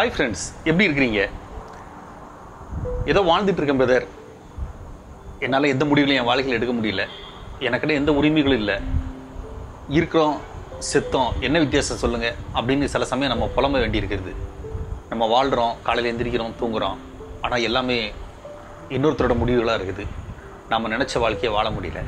hi friends எப்படி இருக்கிறீங்க ஏதோ வாழ்ந்துட்டு இருக்கேன் பிரதர் என்னால் எந்த முடிவுலையும் என் வாழ்க்கையில் எடுக்க முடியல எனக்கிட்ட எந்த உரிமைகளும் இல்லை இருக்கிறோம் செத்தோம் என்ன வித்தியாசம் சொல்லுங்கள் அப்படின்னு சில சமயம் நம்ம புலம்ப வேண்டியிருக்கிறது நம்ம வாழ்கிறோம் காலையில் எந்திரிக்கிறோம் தூங்குறோம் ஆனால் எல்லாமே இன்னொருத்தரோட முடிவுகளாக இருக்குது நாம் நினச்ச வாழ்க்கையை வாழ முடியல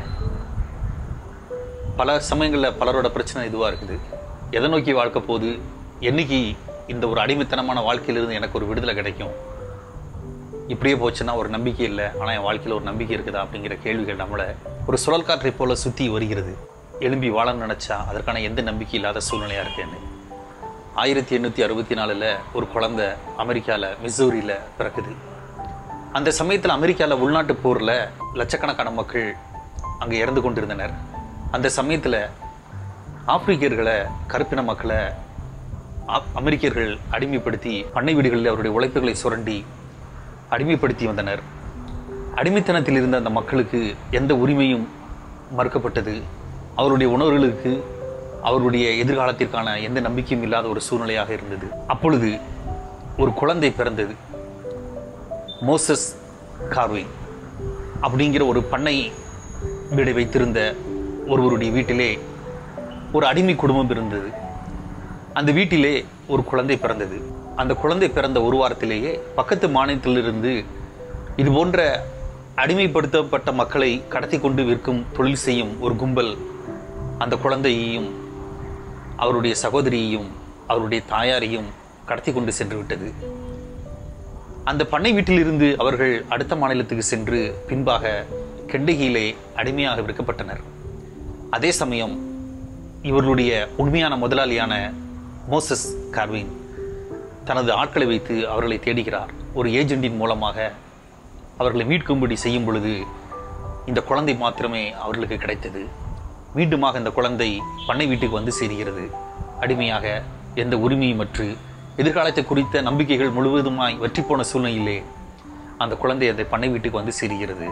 பல சமயங்களில் பலரோட பிரச்சனை இதுவாக இருக்குது எதை நோக்கி வாழ்க்கை போகுது என்னைக்கு இந்த ஒரு அடிமைத்தனமான வாழ்க்கையிலிருந்து எனக்கு ஒரு விடுதலை கிடைக்கும் இப்படியே போச்சுன்னா ஒரு நம்பிக்கை இல்லை ஆனால் என் வாழ்க்கையில் ஒரு நம்பிக்கை இருக்குதா அப்படிங்கிற கேள்விகள் நம்மளை ஒரு சுழல் காற்றை போல சுற்றி வருகிறது எழும்பி வாழணும்னு நினச்சா அதற்கான எந்த நம்பிக்கை இல்லாத சூழ்நிலையாக இருக்கேன்னு ஆயிரத்தி எண்ணூற்றி அறுபத்தி நாலில் ஒரு குழந்தை அமெரிக்காவில் மிசோரியில் பிறக்குது அந்த சமயத்தில் அமெரிக்காவில் உள்நாட்டு போரில் லட்சக்கணக்கான மக்கள் அங்கே இறந்து கொண்டிருந்தனர் அந்த சமயத்தில் ஆப்பிரிக்கர்களை கருப்பின மக்களை ஆப்- அமெரிக்கர்கள் அடிமைப்படுத்தி பண்ணை வீடுகளில் அவருடைய உழைப்புகளை சுரண்டி அடிமைப்படுத்தி வந்தனர் அடிமைத்தனத்தில் இருந்த அந்த மக்களுக்கு எந்த உரிமையும் மறுக்கப்பட்டது அவருடைய உணர்வுகளுக்கு அவருடைய எதிர்காலத்திற்கான எந்த நம்பிக்கையும் இல்லாத ஒரு சூழ்நிலையாக இருந்தது அப்பொழுது ஒரு குழந்தை பிறந்தது மோசஸ் கார்விங் அப்படிங்கிற ஒரு பண்ணை வீடை வைத்திருந்த ஒருவருடைய வீட்டிலே ஒரு அடிமை குடும்பம் இருந்தது அந்த வீட்டிலே ஒரு குழந்தை பிறந்தது அந்த குழந்தை பிறந்த ஒரு வாரத்திலேயே பக்கத்து மாநிலத்திலிருந்து இது போன்ற அடிமைப்படுத்தப்பட்ட மக்களை கடத்தி கொண்டு விற்கும் தொழில் செய்யும் ஒரு கும்பல் அந்த குழந்தையையும் அவருடைய சகோதரியையும் அவருடைய தாயாரையும் கடத்தி கொண்டு சென்று விட்டது அந்த பண்ணை வீட்டிலிருந்து அவர்கள் அடுத்த மாநிலத்துக்கு சென்று பின்பாக கெண்டகியிலே அடிமையாக விற்கப்பட்டனர் அதே சமயம் இவர்களுடைய உண்மையான முதலாளியான மோசஸ் கார்வின் தனது ஆட்களை வைத்து அவர்களை தேடுகிறார் ஒரு ஏஜெண்டின் மூலமாக அவர்களை மீட்கும்படி செய்யும் பொழுது இந்த குழந்தை மாத்திரமே அவர்களுக்கு கிடைத்தது மீண்டுமாக இந்த குழந்தை பண்ணை வீட்டுக்கு வந்து சேர்கிறது அடிமையாக எந்த உரிமையுமற்று எதிர்காலத்தை குறித்த நம்பிக்கைகள் முழுவதுமாய் வெற்றி போன சூழ்நிலையிலே அந்த குழந்தை அந்த பண்ணை வீட்டுக்கு வந்து சேர்கிறது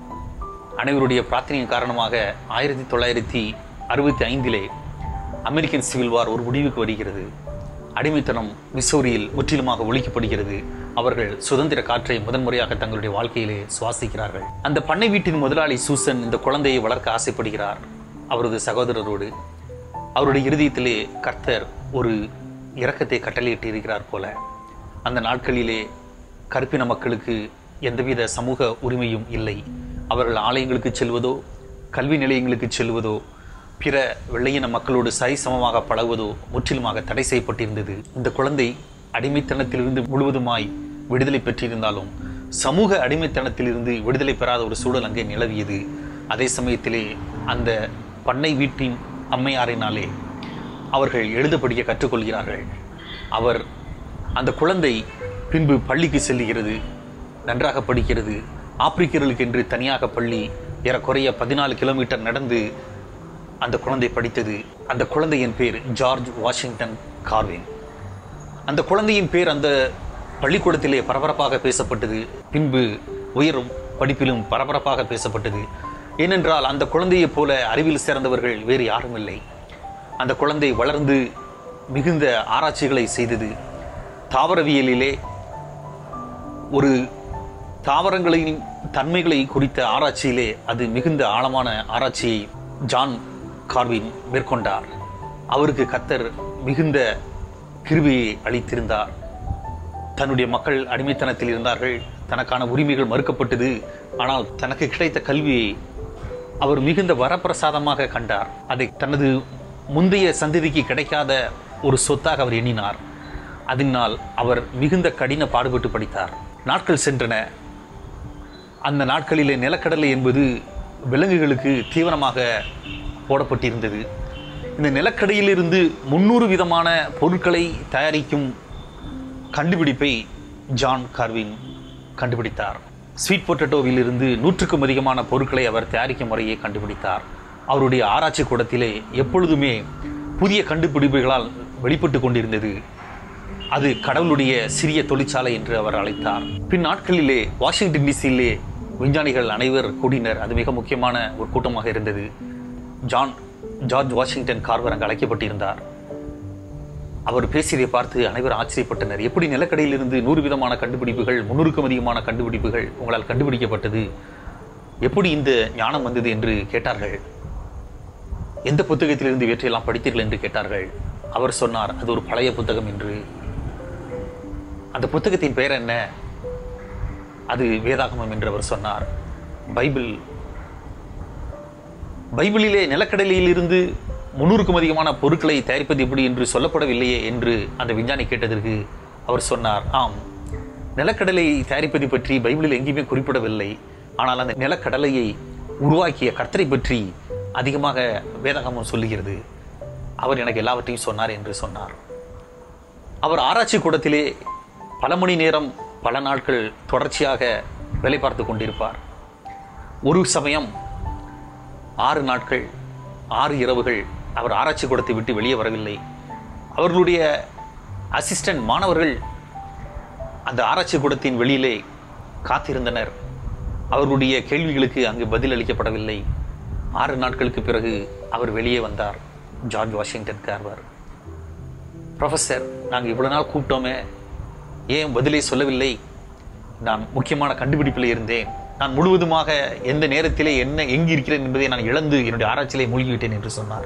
அனைவருடைய பிரார்த்தனையின் காரணமாக ஆயிரத்தி தொள்ளாயிரத்தி அறுபத்தி ஐந்திலே அமெரிக்கன் சிவில் வார் ஒரு முடிவுக்கு வருகிறது அடிமைத்தனம் மிசோரியில் முற்றிலுமாக ஒழிக்கப்படுகிறது அவர்கள் சுதந்திர காற்றை முதன்முறையாக தங்களுடைய வாழ்க்கையிலே சுவாசிக்கிறார்கள் அந்த பண்ணை வீட்டின் முதலாளி சூசன் இந்த குழந்தையை வளர்க்க ஆசைப்படுகிறார் அவரது சகோதரரோடு அவருடைய இருதயத்திலே கர்த்தர் ஒரு இரக்கத்தை கட்டளையிட்டு இருக்கிறார் போல அந்த நாட்களிலே கருப்பின மக்களுக்கு எந்தவித சமூக உரிமையும் இல்லை அவர்கள் ஆலயங்களுக்கு செல்வதோ கல்வி நிலையங்களுக்கு செல்வதோ பிற வெள்ளையின மக்களோடு சரிசமமாக பழகுவதோ முற்றிலுமாக தடை செய்யப்பட்டிருந்தது இந்த குழந்தை அடிமைத்தனத்திலிருந்து முழுவதுமாய் விடுதலை பெற்றிருந்தாலும் சமூக அடிமைத்தனத்திலிருந்து விடுதலை பெறாத ஒரு சூழல் அங்கே நிலவியது அதே சமயத்திலே அந்த பண்ணை வீட்டின் அம்மையாரினாலே அவர்கள் எழுத படிக்க கற்றுக்கொள்கிறார்கள் அவர் அந்த குழந்தை பின்பு பள்ளிக்கு செல்லுகிறது நன்றாக படிக்கிறது ஆப்பிரிக்கர்களுக்கு என்று தனியாக பள்ளி ஏறக்குறைய பதினாலு கிலோமீட்டர் நடந்து அந்த குழந்தை படித்தது அந்த குழந்தையின் பேர் ஜார்ஜ் வாஷிங்டன் கார்வின் அந்த குழந்தையின் பேர் அந்த பள்ளிக்கூடத்திலே பரபரப்பாக பேசப்பட்டது பின்பு உயர் படிப்பிலும் பரபரப்பாக பேசப்பட்டது ஏனென்றால் அந்த குழந்தையைப் போல அறிவில் சிறந்தவர்கள் வேறு யாரும் இல்லை அந்த குழந்தை வளர்ந்து மிகுந்த ஆராய்ச்சிகளை செய்தது தாவரவியலிலே ஒரு தாவரங்களின் தன்மைகளை குறித்த ஆராய்ச்சியிலே அது மிகுந்த ஆழமான ஆராய்ச்சியை ஜான் கார்வின் மேற்கொண்டார் அவருக்கு கத்தர் மிகுந்த கிருபையை அளித்திருந்தார் தன்னுடைய மக்கள் அடிமைத்தனத்தில் இருந்தார்கள் தனக்கான உரிமைகள் மறுக்கப்பட்டது ஆனால் தனக்கு கிடைத்த கல்வியை அவர் மிகுந்த வரப்பிரசாதமாக கண்டார் அதை தனது முந்தைய சந்ததிக்கு கிடைக்காத ஒரு சொத்தாக அவர் எண்ணினார் அதனால் அவர் மிகுந்த கடின பாடுபட்டு படித்தார் நாட்கள் சென்றன அந்த நாட்களிலே நிலக்கடலை என்பது விலங்குகளுக்கு தீவனமாக போடப்பட்டிருந்தது இந்த நிலக்கடையிலிருந்து முன்னூறு விதமான பொருட்களை தயாரிக்கும் கண்டுபிடிப்பை ஜான் கார்வின் கண்டுபிடித்தார் ஸ்வீட் பொட்டேட்டோவிலிருந்து நூற்றுக்கும் அதிகமான பொருட்களை அவர் தயாரிக்கும் முறையை கண்டுபிடித்தார் அவருடைய ஆராய்ச்சி கூடத்திலே எப்பொழுதுமே புதிய கண்டுபிடிப்புகளால் வெளிப்பட்டு கொண்டிருந்தது அது கடவுளுடைய சிறிய தொழிற்சாலை என்று அவர் அழைத்தார் பின் நாட்களிலே வாஷிங்டன் டிசியிலே விஞ்ஞானிகள் அனைவர் கூடினர் அது மிக முக்கியமான ஒரு கூட்டமாக இருந்தது ஜான் ஜார்ஜ் வாஷிங்டன் கார்வர் அங்கு அழைக்கப்பட்டிருந்தார் அவர் பேசியதை பார்த்து அனைவரும் ஆச்சரியப்பட்டனர் எப்படி நிலக்கடையிலிருந்து நூறு விதமான கண்டுபிடிப்புகள் முன்னூறுக்கும் அதிகமான கண்டுபிடிப்புகள் உங்களால் கண்டுபிடிக்கப்பட்டது எப்படி இந்த ஞானம் வந்தது என்று கேட்டார்கள் எந்த புத்தகத்திலிருந்து இவற்றையெல்லாம் படித்தீர்கள் என்று கேட்டார்கள் அவர் சொன்னார் அது ஒரு பழைய புத்தகம் என்று அந்த புத்தகத்தின் பெயர் என்ன அது வேதாகமம் என்று அவர் சொன்னார் பைபிள் பைபிளிலே நிலக்கடலிலிருந்து முன்னூறுக்கும் அதிகமான பொருட்களை தயாரிப்பது எப்படி என்று சொல்லப்படவில்லையே என்று அந்த விஞ்ஞானி கேட்டதற்கு அவர் சொன்னார் ஆம் நிலக்கடலை தயாரிப்பது பற்றி பைபிளில் எங்கேயுமே குறிப்பிடவில்லை ஆனால் அந்த நிலக்கடலையை உருவாக்கிய கர்த்தரை பற்றி அதிகமாக வேதாகமம் சொல்லுகிறது அவர் எனக்கு எல்லாவற்றையும் சொன்னார் என்று சொன்னார் அவர் ஆராய்ச்சி கூடத்திலே பல மணி நேரம் பல நாட்கள் தொடர்ச்சியாக வேலை பார்த்து கொண்டிருப்பார் ஒரு சமயம் ஆறு நாட்கள் ஆறு இரவுகள் அவர் ஆராய்ச்சி கூடத்தை விட்டு வெளியே வரவில்லை அவர்களுடைய அசிஸ்டன்ட் மாணவர்கள் அந்த ஆராய்ச்சி கூடத்தின் வெளியிலே காத்திருந்தனர் அவர்களுடைய கேள்விகளுக்கு அங்கு பதில் அளிக்கப்படவில்லை ஆறு நாட்களுக்கு பிறகு அவர் வெளியே வந்தார் ஜார்ஜ் வாஷிங்டன் கார்வர் ப்ரொஃபஸர் நாங்கள் இவ்வளோ நாள் கூப்பிட்டோமே ஏன் பதிலே சொல்லவில்லை நான் முக்கியமான கண்டுபிடிப்பில் இருந்தேன் நான் முழுவதுமாக எந்த நேரத்திலே என்ன எங்கு இருக்கிறேன் என்பதை நான் இழந்து என்னுடைய ஆராய்ச்சியிலே மூழ்கிவிட்டேன் என்று சொன்னார்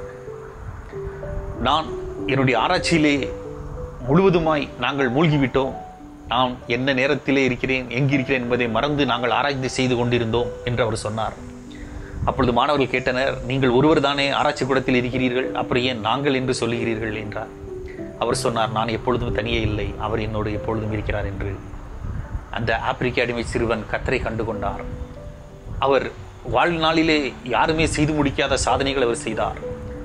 நான் என்னுடைய ஆராய்ச்சியிலே முழுவதுமாய் நாங்கள் மூழ்கிவிட்டோம் நான் என்ன நேரத்திலே இருக்கிறேன் எங்கு இருக்கிறேன் என்பதை மறந்து நாங்கள் ஆராய்ச்சி செய்து கொண்டிருந்தோம் என்று அவர் சொன்னார் அப்பொழுது மாணவர்கள் கேட்டனர் நீங்கள் ஒருவர் தானே ஆராய்ச்சி கூடத்தில் இருக்கிறீர்கள் அப்புறம் ஏன் நாங்கள் என்று சொல்லுகிறீர்கள் என்றார் அவர் சொன்னார் நான் எப்பொழுதும் தனியே இல்லை அவர் என்னோடு எப்பொழுதும் இருக்கிறார் என்று அந்த ஆப்பிரிக்க அடிமை சிறுவன் கத்தரை கண்டு கொண்டார் அவர் வாழ்நாளிலே யாருமே செய்து முடிக்காத சாதனைகள் அவர் செய்தார்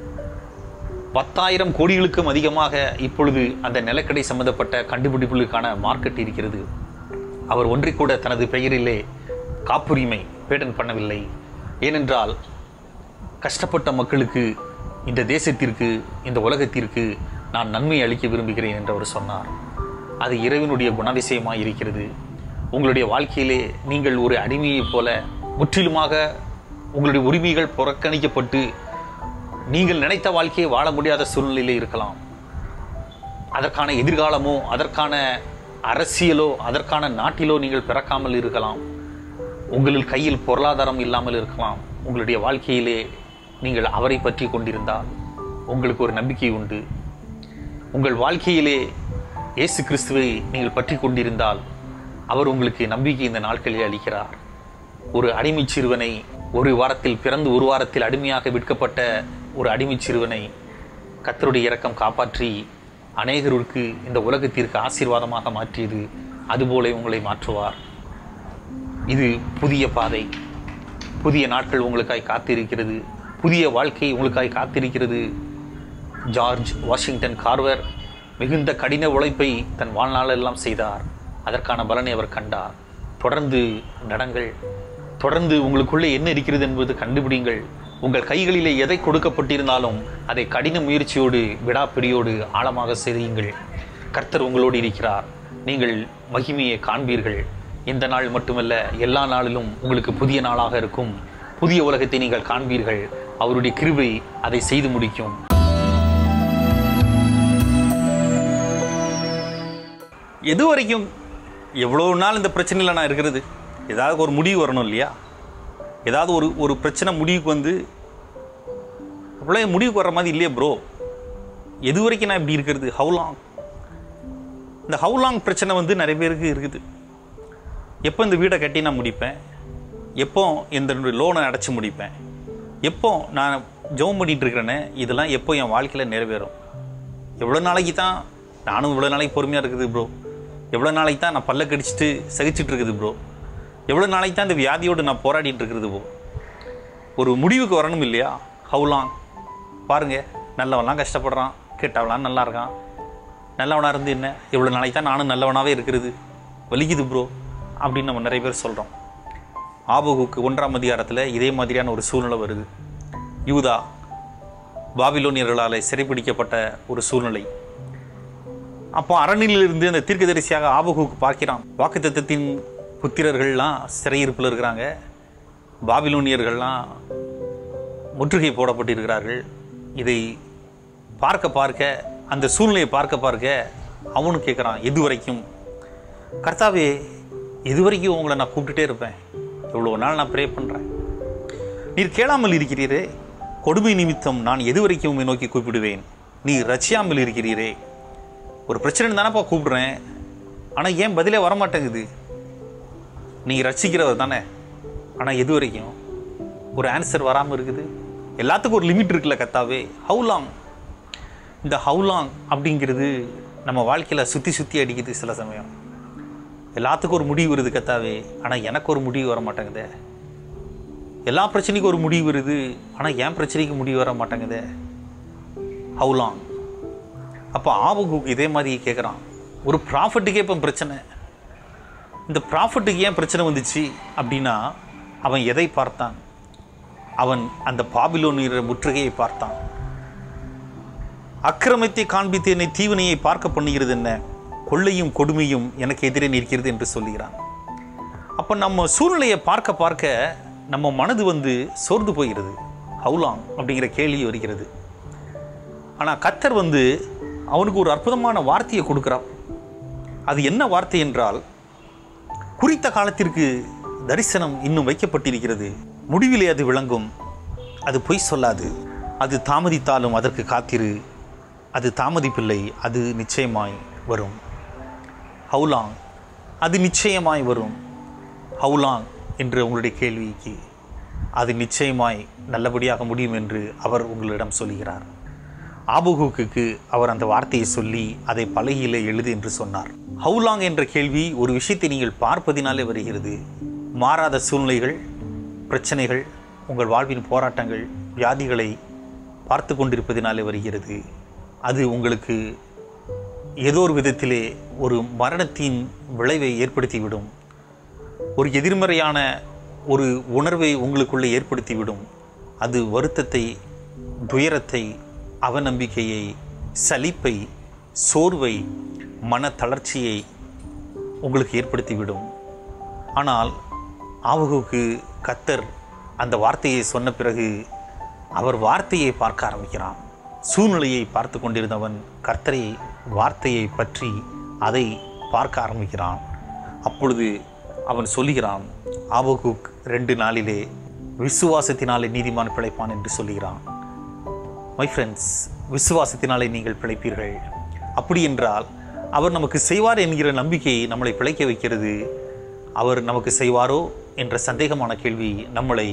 பத்தாயிரம் கோடிகளுக்கும் அதிகமாக இப்பொழுது அந்த நிலக்கடை சம்பந்தப்பட்ட கண்டுபிடிப்புகளுக்கான மார்க்கெட் இருக்கிறது அவர் ஒன்றை கூட தனது பெயரிலே காப்புரிமை பேட்டன் பண்ணவில்லை ஏனென்றால் கஷ்டப்பட்ட மக்களுக்கு இந்த தேசத்திற்கு இந்த உலகத்திற்கு நான் நன்மை அளிக்க விரும்புகிறேன் என்று அவர் சொன்னார் அது இறைவனுடைய குணாதிசயமாய் இருக்கிறது உங்களுடைய வாழ்க்கையிலே நீங்கள் ஒரு அடிமையைப் போல முற்றிலுமாக உங்களுடைய உரிமைகள் புறக்கணிக்கப்பட்டு நீங்கள் நினைத்த வாழ்க்கையை வாழ முடியாத சூழ்நிலையில் இருக்கலாம் அதற்கான எதிர்காலமோ அதற்கான அரசியலோ அதற்கான நாட்டிலோ நீங்கள் பிறக்காமல் இருக்கலாம் உங்களில் கையில் பொருளாதாரம் இல்லாமல் இருக்கலாம் உங்களுடைய வாழ்க்கையிலே நீங்கள் அவரை பற்றி கொண்டிருந்தால் உங்களுக்கு ஒரு நம்பிக்கை உண்டு உங்கள் வாழ்க்கையிலே இயேசு கிறிஸ்துவை நீங்கள் பற்றி கொண்டிருந்தால் அவர் உங்களுக்கு நம்பிக்கை இந்த நாட்களில் அளிக்கிறார் ஒரு அடிமை சிறுவனை ஒரு வாரத்தில் பிறந்து ஒரு வாரத்தில் அடிமையாக விற்கப்பட்ட ஒரு அடிமை சிறுவனை கத்தருடைய இரக்கம் காப்பாற்றி அநேகருக்கு இந்த உலகத்திற்கு ஆசீர்வாதமாக மாற்றியது அதுபோல உங்களை மாற்றுவார் இது புதிய பாதை புதிய நாட்கள் உங்களுக்காய் காத்திருக்கிறது புதிய வாழ்க்கை உங்களுக்காய் காத்திருக்கிறது ஜார்ஜ் வாஷிங்டன் கார்வர் மிகுந்த கடின உழைப்பை தன் வாழ்நாளெல்லாம் செய்தார் அதற்கான பலனை அவர் கண்டார் தொடர்ந்து நடங்கள் தொடர்ந்து உங்களுக்குள்ளே என்ன இருக்கிறது என்பது கண்டுபிடிங்கள் உங்கள் கைகளிலே எதை கொடுக்கப்பட்டிருந்தாலும் அதை கடின முயற்சியோடு விடாப்பிடியோடு ஆழமாக செய்யுங்கள் கர்த்தர் உங்களோடு இருக்கிறார் நீங்கள் மகிமையை காண்பீர்கள் இந்த நாள் மட்டுமல்ல எல்லா நாளிலும் உங்களுக்கு புதிய நாளாக இருக்கும் புதிய உலகத்தை நீங்கள் காண்பீர்கள் அவருடைய கிருபை அதை செய்து முடிக்கும் எது வரைக்கும் எவ்வளோ நாள் இந்த பிரச்சனையில் நான் இருக்கிறது ஏதாவது ஒரு முடிவு வரணும் இல்லையா ஏதாவது ஒரு ஒரு பிரச்சனை முடிவுக்கு வந்து அப்படியே முடிவுக்கு வர்ற மாதிரி இல்லையே ப்ரோ எது வரைக்கும் நான் இப்படி இருக்கிறது ஹவு லாங் இந்த ஹவு லாங் பிரச்சனை வந்து நிறைய பேருக்கு இருக்குது எப்போ இந்த வீடை கட்டி நான் முடிப்பேன் எப்போ இந்த லோனை அடைச்சி முடிப்பேன் எப்போ நான் ஜெபம் பண்ணிட்டு இருக்கிறேனே இதெல்லாம் எப்போ என் வாழ்க்கையில் நிறைவேறும் எவ்வளோ நாளைக்கு தான் நானும் இவ்வளோ நாளைக்கு பொறுமையாக இருக்குது ப்ரோ எவ்வளோ நாளைக்கு தான் நான் பல்ல கடிச்சிட்டு சகிச்சிட்டு இருக்குது ப்ரோ எவ்வளோ நாளைக்கு தான் இந்த வியாதியோடு நான் போராடிட்டு இருக்கிறது ப்ரோ ஒரு முடிவுக்கு வரணும் இல்லையா ஹவுலாங் பாருங்க நல்லவன்லாம் கஷ்டப்படுறான் கெட்டவன்லாம் நல்லா இருக்கான் நல்லவனாக இருந்து என்ன இவ்வளோ நாளைக்கு தான் நானும் நல்லவனாகவே இருக்கிறது வலிக்குது ப்ரோ அப்படின்னு நம்ம நிறைய பேர் சொல்கிறோம் ஆபகுக்கு ஒன்றாம் அதிகாரத்தில் இதே மாதிரியான ஒரு சூழ்நிலை வருது யூதா பாபிலோனியர்களால் சிறைப்பிடிக்கப்பட்ட ஒரு சூழ்நிலை அப்போ அரணிலிருந்து அந்த தீர்க்கதரிசியாக ஆபகுக்கு பார்க்கிறான் வாக்குத்தத்தத்தின் புத்திரர்கள்லாம் சிறையிருப்பில் இருக்கிறாங்க பாபிலோனியர்கள்லாம் முற்றுகை போடப்பட்டிருக்கிறார்கள் இதை பார்க்க பார்க்க அந்த சூழ்நிலையை பார்க்க பார்க்க அவனும் கேட்குறான் எது வரைக்கும் கர்த்தாவே எது வரைக்கும் உங்களை நான் கூப்பிட்டுட்டே இருப்பேன் இவ்வளோ நாள் நான் ப்ரே பண்ணுறேன் நீர் கேளாமல் இருக்கிறீரே கொடுமை நிமித்தம் நான் எது வரைக்கும் உம்மை நோக்கி கூப்பிடுவேன் நீ ரச்சியாமல் இருக்கிறீரே ஒரு பிரச்சனை தானேப்பா கூப்பிடுறேன் ஆனால் ஏன் பதிலே வரமாட்டேங்குது நீ ரசிக்கிறவர் தானே ஆனால் எது வரைக்கும் ஒரு ஆன்சர் வராமல் இருக்குது எல்லாத்துக்கும் ஒரு லிமிட் இருக்குல்ல கத்தாவே ஹவு லாங் இந்த ஹவு லாங் அப்படிங்கிறது நம்ம வாழ்க்கையில் சுற்றி சுற்றி அடிக்குது சில சமயம் எல்லாத்துக்கும் ஒரு முடிவு வருது கத்தாவே ஆனால் எனக்கு ஒரு முடிவு வர மாட்டேங்குதே எல்லா பிரச்சனைக்கும் ஒரு முடிவு வருது ஆனால் என் பிரச்சனைக்கு முடிவு வர மாட்டேங்குதே ஹவு லாங் அப்போ ஆபகுக்கு இதே மாதிரி கேட்குறான் ஒரு ப்ராஃபிட்டுக்கே இப்போ பிரச்சனை இந்த ப்ராஃபிட்டுக்கு ஏன் பிரச்சனை வந்துச்சு அப்படின்னா அவன் எதை பார்த்தான் அவன் அந்த பாபிலோனியர முற்றுகையை பார்த்தான் அக்கிரமத்தை காண்பித்து என்னை தீவினையை பார்க்க பண்ணுகிறது என்ன கொள்ளையும் கொடுமையும் எனக்கு எதிரே நிற்கிறது என்று சொல்லுகிறான் அப்போ நம்ம சூழ்நிலையை பார்க்க பார்க்க நம்ம மனது வந்து சோர்ந்து போகிறது ஹவுலாங் அப்படிங்கிற கேள்வி வருகிறது ஆனால் கத்தர் வந்து அவனுக்கு ஒரு அற்புதமான வார்த்தையை கொடுக்குறான் அது என்ன வார்த்தை என்றால் குறித்த காலத்திற்கு தரிசனம் இன்னும் வைக்கப்பட்டிருக்கிறது முடிவிலே அது விளங்கும் அது பொய் சொல்லாது அது தாமதித்தாலும் அதற்கு காத்திரு அது தாமதிப்பில்லை அது நிச்சயமாய் வரும் ஹவுலாங் அது நிச்சயமாய் வரும் ஹவுலாங் என்ற உங்களுடைய கேள்விக்கு அது நிச்சயமாய் நல்லபடியாக முடியும் என்று அவர் உங்களிடம் சொல்லுகிறார் ஆபுகுக்கு அவர் அந்த வார்த்தையை சொல்லி அதை பலகையிலே எழுது என்று சொன்னார் ஹவுலாங் என்ற கேள்வி ஒரு விஷயத்தை நீங்கள் பார்ப்பதினாலே வருகிறது மாறாத சூழ்நிலைகள் பிரச்சனைகள் உங்கள் வாழ்வின் போராட்டங்கள் வியாதிகளை பார்த்து கொண்டிருப்பதினாலே வருகிறது அது உங்களுக்கு ஏதோ ஒரு விதத்திலே ஒரு மரணத்தின் விளைவை ஏற்படுத்திவிடும் ஒரு எதிர்மறையான ஒரு உணர்வை உங்களுக்குள்ளே ஏற்படுத்திவிடும் அது வருத்தத்தை துயரத்தை அவநம்பிக்கையை சலிப்பை சோர்வை மன தளர்ச்சியை உங்களுக்கு ஏற்படுத்திவிடும் ஆனால் ஆவகுக்கு கத்தர் அந்த வார்த்தையை சொன்ன பிறகு அவர் வார்த்தையை பார்க்க ஆரம்பிக்கிறான் சூழ்நிலையை பார்த்து கொண்டிருந்தவன் கர்த்தரை வார்த்தையை பற்றி அதை பார்க்க ஆரம்பிக்கிறான் அப்பொழுது அவன் சொல்லுகிறான் ஆபகுக் ரெண்டு நாளிலே விசுவாசத்தினாலே நீதிமான் பிழைப்பான் என்று சொல்லுகிறான் மை ஃப்ரெண்ட்ஸ் விசுவாசத்தினாலே நீங்கள் பிழைப்பீர்கள் அப்படி என்றால் அவர் நமக்கு செய்வார் என்கிற நம்பிக்கை நம்மளை பிழைக்க வைக்கிறது அவர் நமக்கு செய்வாரோ என்ற சந்தேகமான கேள்வி நம்மளை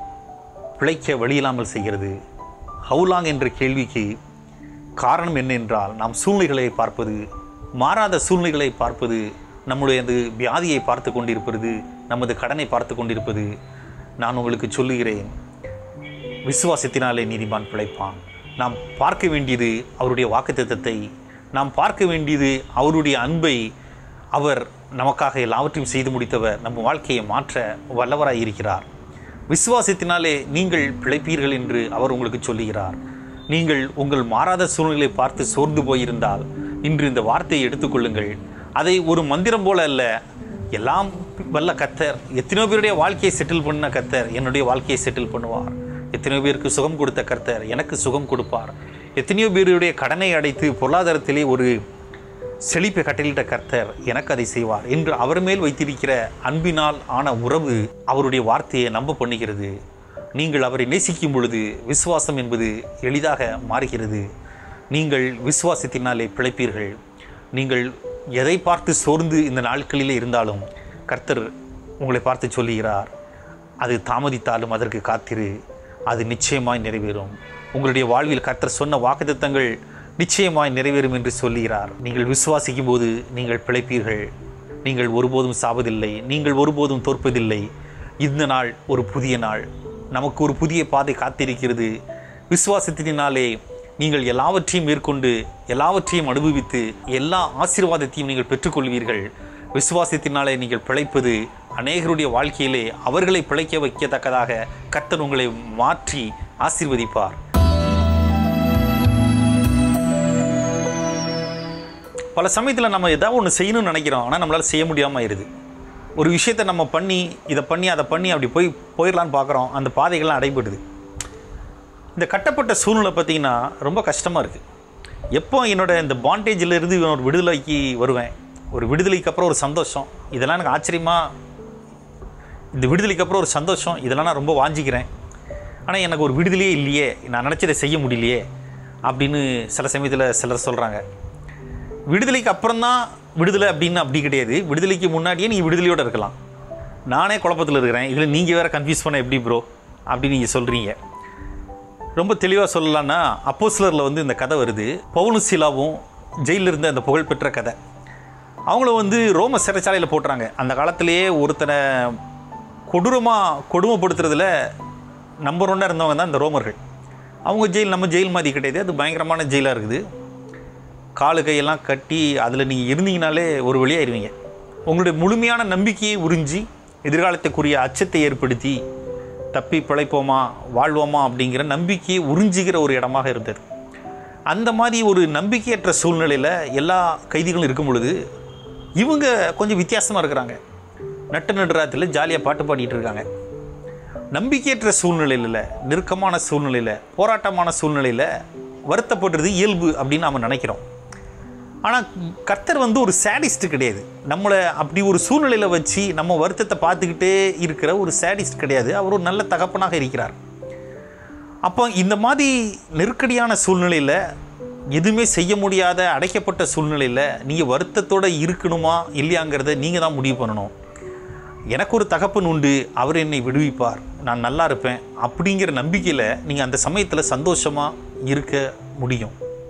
பிழைக்க வழியில்லாமல் செய்கிறது ஹவுலாங் என்ற கேள்விக்கு காரணம் என்ன என்றால் நாம் சூழ்நிலைகளை பார்ப்பது மாறாத சூழ்நிலைகளை பார்ப்பது நம்முடைய அந்த வியாதியை பார்த்து கொண்டிருப்பது நமது கடனை பார்த்து கொண்டிருப்பது நான் உங்களுக்கு சொல்லுகிறேன் விசுவாசத்தினாலே நீதிமான் பிழைப்பான் நாம் பார்க்க வேண்டியது அவருடைய வாக்குத்தத்தத்தை நாம் பார்க்க வேண்டியது அவருடைய அன்பை அவர் நமக்காக எல்லாவற்றையும் செய்து முடித்தவர் நம்ம வாழ்க்கையை மாற்ற வல்லவராய் இருக்கிறார் விசுவாசத்தினாலே நீங்கள் பிழைப்பீர்கள் என்று அவர் உங்களுக்கு சொல்லுகிறார் நீங்கள் உங்கள் மாறாத சூழ்நிலை பார்த்து சோர்ந்து போயிருந்தால் இன்று இந்த வார்த்தையை எடுத்துக்கொள்ளுங்கள் அதை ஒரு மந்திரம் போல அல்ல எல்லாம் வல்ல கத்தர் எத்தனையோ பேருடைய வாழ்க்கையை செட்டில் பண்ண கத்தர் என்னுடைய வாழ்க்கையை செட்டில் பண்ணுவார் எத்தனையோ பேருக்கு சுகம் கொடுத்த கர்த்தர் எனக்கு சுகம் கொடுப்பார் எத்தனையோ பேருடைய கடனை அடைத்து பொருளாதாரத்திலே ஒரு செழிப்பை கட்டளிட்ட கர்த்தர் எனக்கு அதை செய்வார் என்று அவர் மேல் வைத்திருக்கிற அன்பினால் ஆன உறவு அவருடைய வார்த்தையை நம்ப பண்ணுகிறது நீங்கள் அவரை நேசிக்கும் பொழுது விசுவாசம் என்பது எளிதாக மாறுகிறது நீங்கள் விசுவாசத்தினாலே பிழைப்பீர்கள் நீங்கள் எதை பார்த்து சோர்ந்து இந்த நாட்களிலே இருந்தாலும் கர்த்தர் உங்களை பார்த்து சொல்லுகிறார் அது தாமதித்தாலும் அதற்கு காத்திரு அது நிச்சயமாய் நிறைவேறும் உங்களுடைய வாழ்வில் கர்த்தர் சொன்ன வாக்குத்தத்தங்கள் நிச்சயமாய் நிறைவேறும் என்று சொல்லுகிறார் நீங்கள் விசுவாசிக்கும் போது நீங்கள் பிழைப்பீர்கள் நீங்கள் ஒருபோதும் சாவதில்லை நீங்கள் ஒருபோதும் தோற்பதில்லை இந்த நாள் ஒரு புதிய நாள் நமக்கு ஒரு புதிய பாதை காத்திருக்கிறது விசுவாசத்தினாலே நீங்கள் எல்லாவற்றையும் மேற்கொண்டு எல்லாவற்றையும் அனுபவித்து எல்லா ஆசீர்வாதத்தையும் நீங்கள் பெற்றுக்கொள்வீர்கள் விசுவாசத்தினாலே நீங்கள் பிழைப்பது அநேகருடைய வாழ்க்கையிலே அவர்களை பிழைக்க வைக்கத்தக்கதாக கர்த்தர் உங்களை மாற்றி ஆசீர்வதிப்பார் பல சமயத்தில் நம்ம ஏதாவது ஒன்று செய்யணும்னு நினைக்கிறோம் ஆனால் நம்மளால் செய்ய முடியாமல் ஆயிடுது ஒரு விஷயத்தை நம்ம பண்ணி இதை பண்ணி அதை பண்ணி அப்படி போய் போயிடலான்னு பார்க்குறோம் அந்த பாதைகள்லாம் அடைபடுது இந்த கட்டப்பட்ட சூழ்நிலை பார்த்திங்கன்னா ரொம்ப கஷ்டமாக இருக்குது எப்போ என்னோட இந்த பாண்டேஜில் இருந்து ஒரு விடுதலைக்கு வருவேன் ஒரு விடுதலைக்கு அப்புறம் ஒரு சந்தோஷம் இதெல்லாம் எனக்கு ஆச்சரியமாக இந்த விடுதலைக்கு அப்புறம் ஒரு சந்தோஷம் இதெல்லாம் நான் ரொம்ப வாஞ்சிக்கிறேன் ஆனால் எனக்கு ஒரு விடுதலையே இல்லையே நான் நினச்சதை செய்ய முடியலையே அப்படின்னு சில சமயத்தில் சிலர் சொல்கிறாங்க விடுதலைக்கு அப்புறம் தான் விடுதலை அப்படின்னு அப்படி கிடையாது விடுதலைக்கு முன்னாடியே நீங்கள் விடுதலையோடு இருக்கலாம் நானே குழப்பத்தில் இருக்கிறேன் இதில் நீங்கள் வேறு கன்ஃபியூஸ் பண்ண எப்படி ப்ரோ அப்படின்னு நீங்கள் சொல்கிறீங்க ரொம்ப தெளிவாக சொல்லலான்னா அப்போஸ்லரில் வந்து இந்த கதை வருது பவுலும் சீலாவும் ஜெயிலில் இருந்த அந்த புகழ்பெற்ற கதை அவங்கள வந்து ரோம சிறைச்சாலையில் போட்டுறாங்க அந்த காலத்திலேயே ஒருத்தனை கொடூரமாக கொடுமைப்படுத்துறதுல நம்பர் ஒன்னாக இருந்தவங்க தான் இந்த ரோமர்கள் அவங்க ஜெயில் நம்ம ஜெயில் மாதிரி கிடையாது அது பயங்கரமான ஜெயிலாக இருக்குது காலு கையெல்லாம் கட்டி அதில் நீங்கள் இருந்தீங்கனாலே ஒரு வழியாயிருவீங்க உங்களுடைய முழுமையான நம்பிக்கையை உறிஞ்சி எதிர்காலத்துக்குரிய அச்சத்தை ஏற்படுத்தி தப்பி பிழைப்போமா வாழ்வோமா அப்படிங்கிற நம்பிக்கையை உறிஞ்சுகிற ஒரு இடமாக இருந்தது அந்த மாதிரி ஒரு நம்பிக்கையற்ற சூழ்நிலையில் எல்லா கைதிகளும் இருக்கும் பொழுது இவங்க கொஞ்சம் வித்தியாசமாக இருக்கிறாங்க நட்டு நடுராத்தில் ஜாலியாக பாட்டு பாடிட்டு இருக்காங்க நம்பிக்கையற்ற சூழ்நிலையில் நெருக்கமான சூழ்நிலையில் போராட்டமான சூழ்நிலையில் வருத்தப்படுறது இயல்பு அப்படின்னு நாம் நினைக்கிறோம் ஆனால் கர்த்தர் வந்து ஒரு சேடிஸ்ட் கிடையாது நம்மளை அப்படி ஒரு சூழ்நிலையில் வச்சு நம்ம வருத்தத்தை பார்த்துக்கிட்டே இருக்கிற ஒரு சேடிஸ்ட் கிடையாது அவர் ஒரு நல்ல தகப்பனாக இருக்கிறார் அப்போ இந்த மாதிரி நெருக்கடியான சூழ்நிலையில் எதுவுமே செய்ய முடியாத அடைக்கப்பட்ட சூழ்நிலையில் நீங்கள் வருத்தத்தோடு இருக்கணுமா இல்லையாங்கிறத நீங்கள் தான் முடிவு பண்ணணும் எனக்கு ஒரு தகப்பன் உண்டு அவர் என்னை விடுவிப்பார் நான் நல்லா இருப்பேன் அப்படிங்கிற நம்பிக்கையில் நீங்கள் அந்த சமயத்தில் சந்தோஷமாக இருக்க முடியும்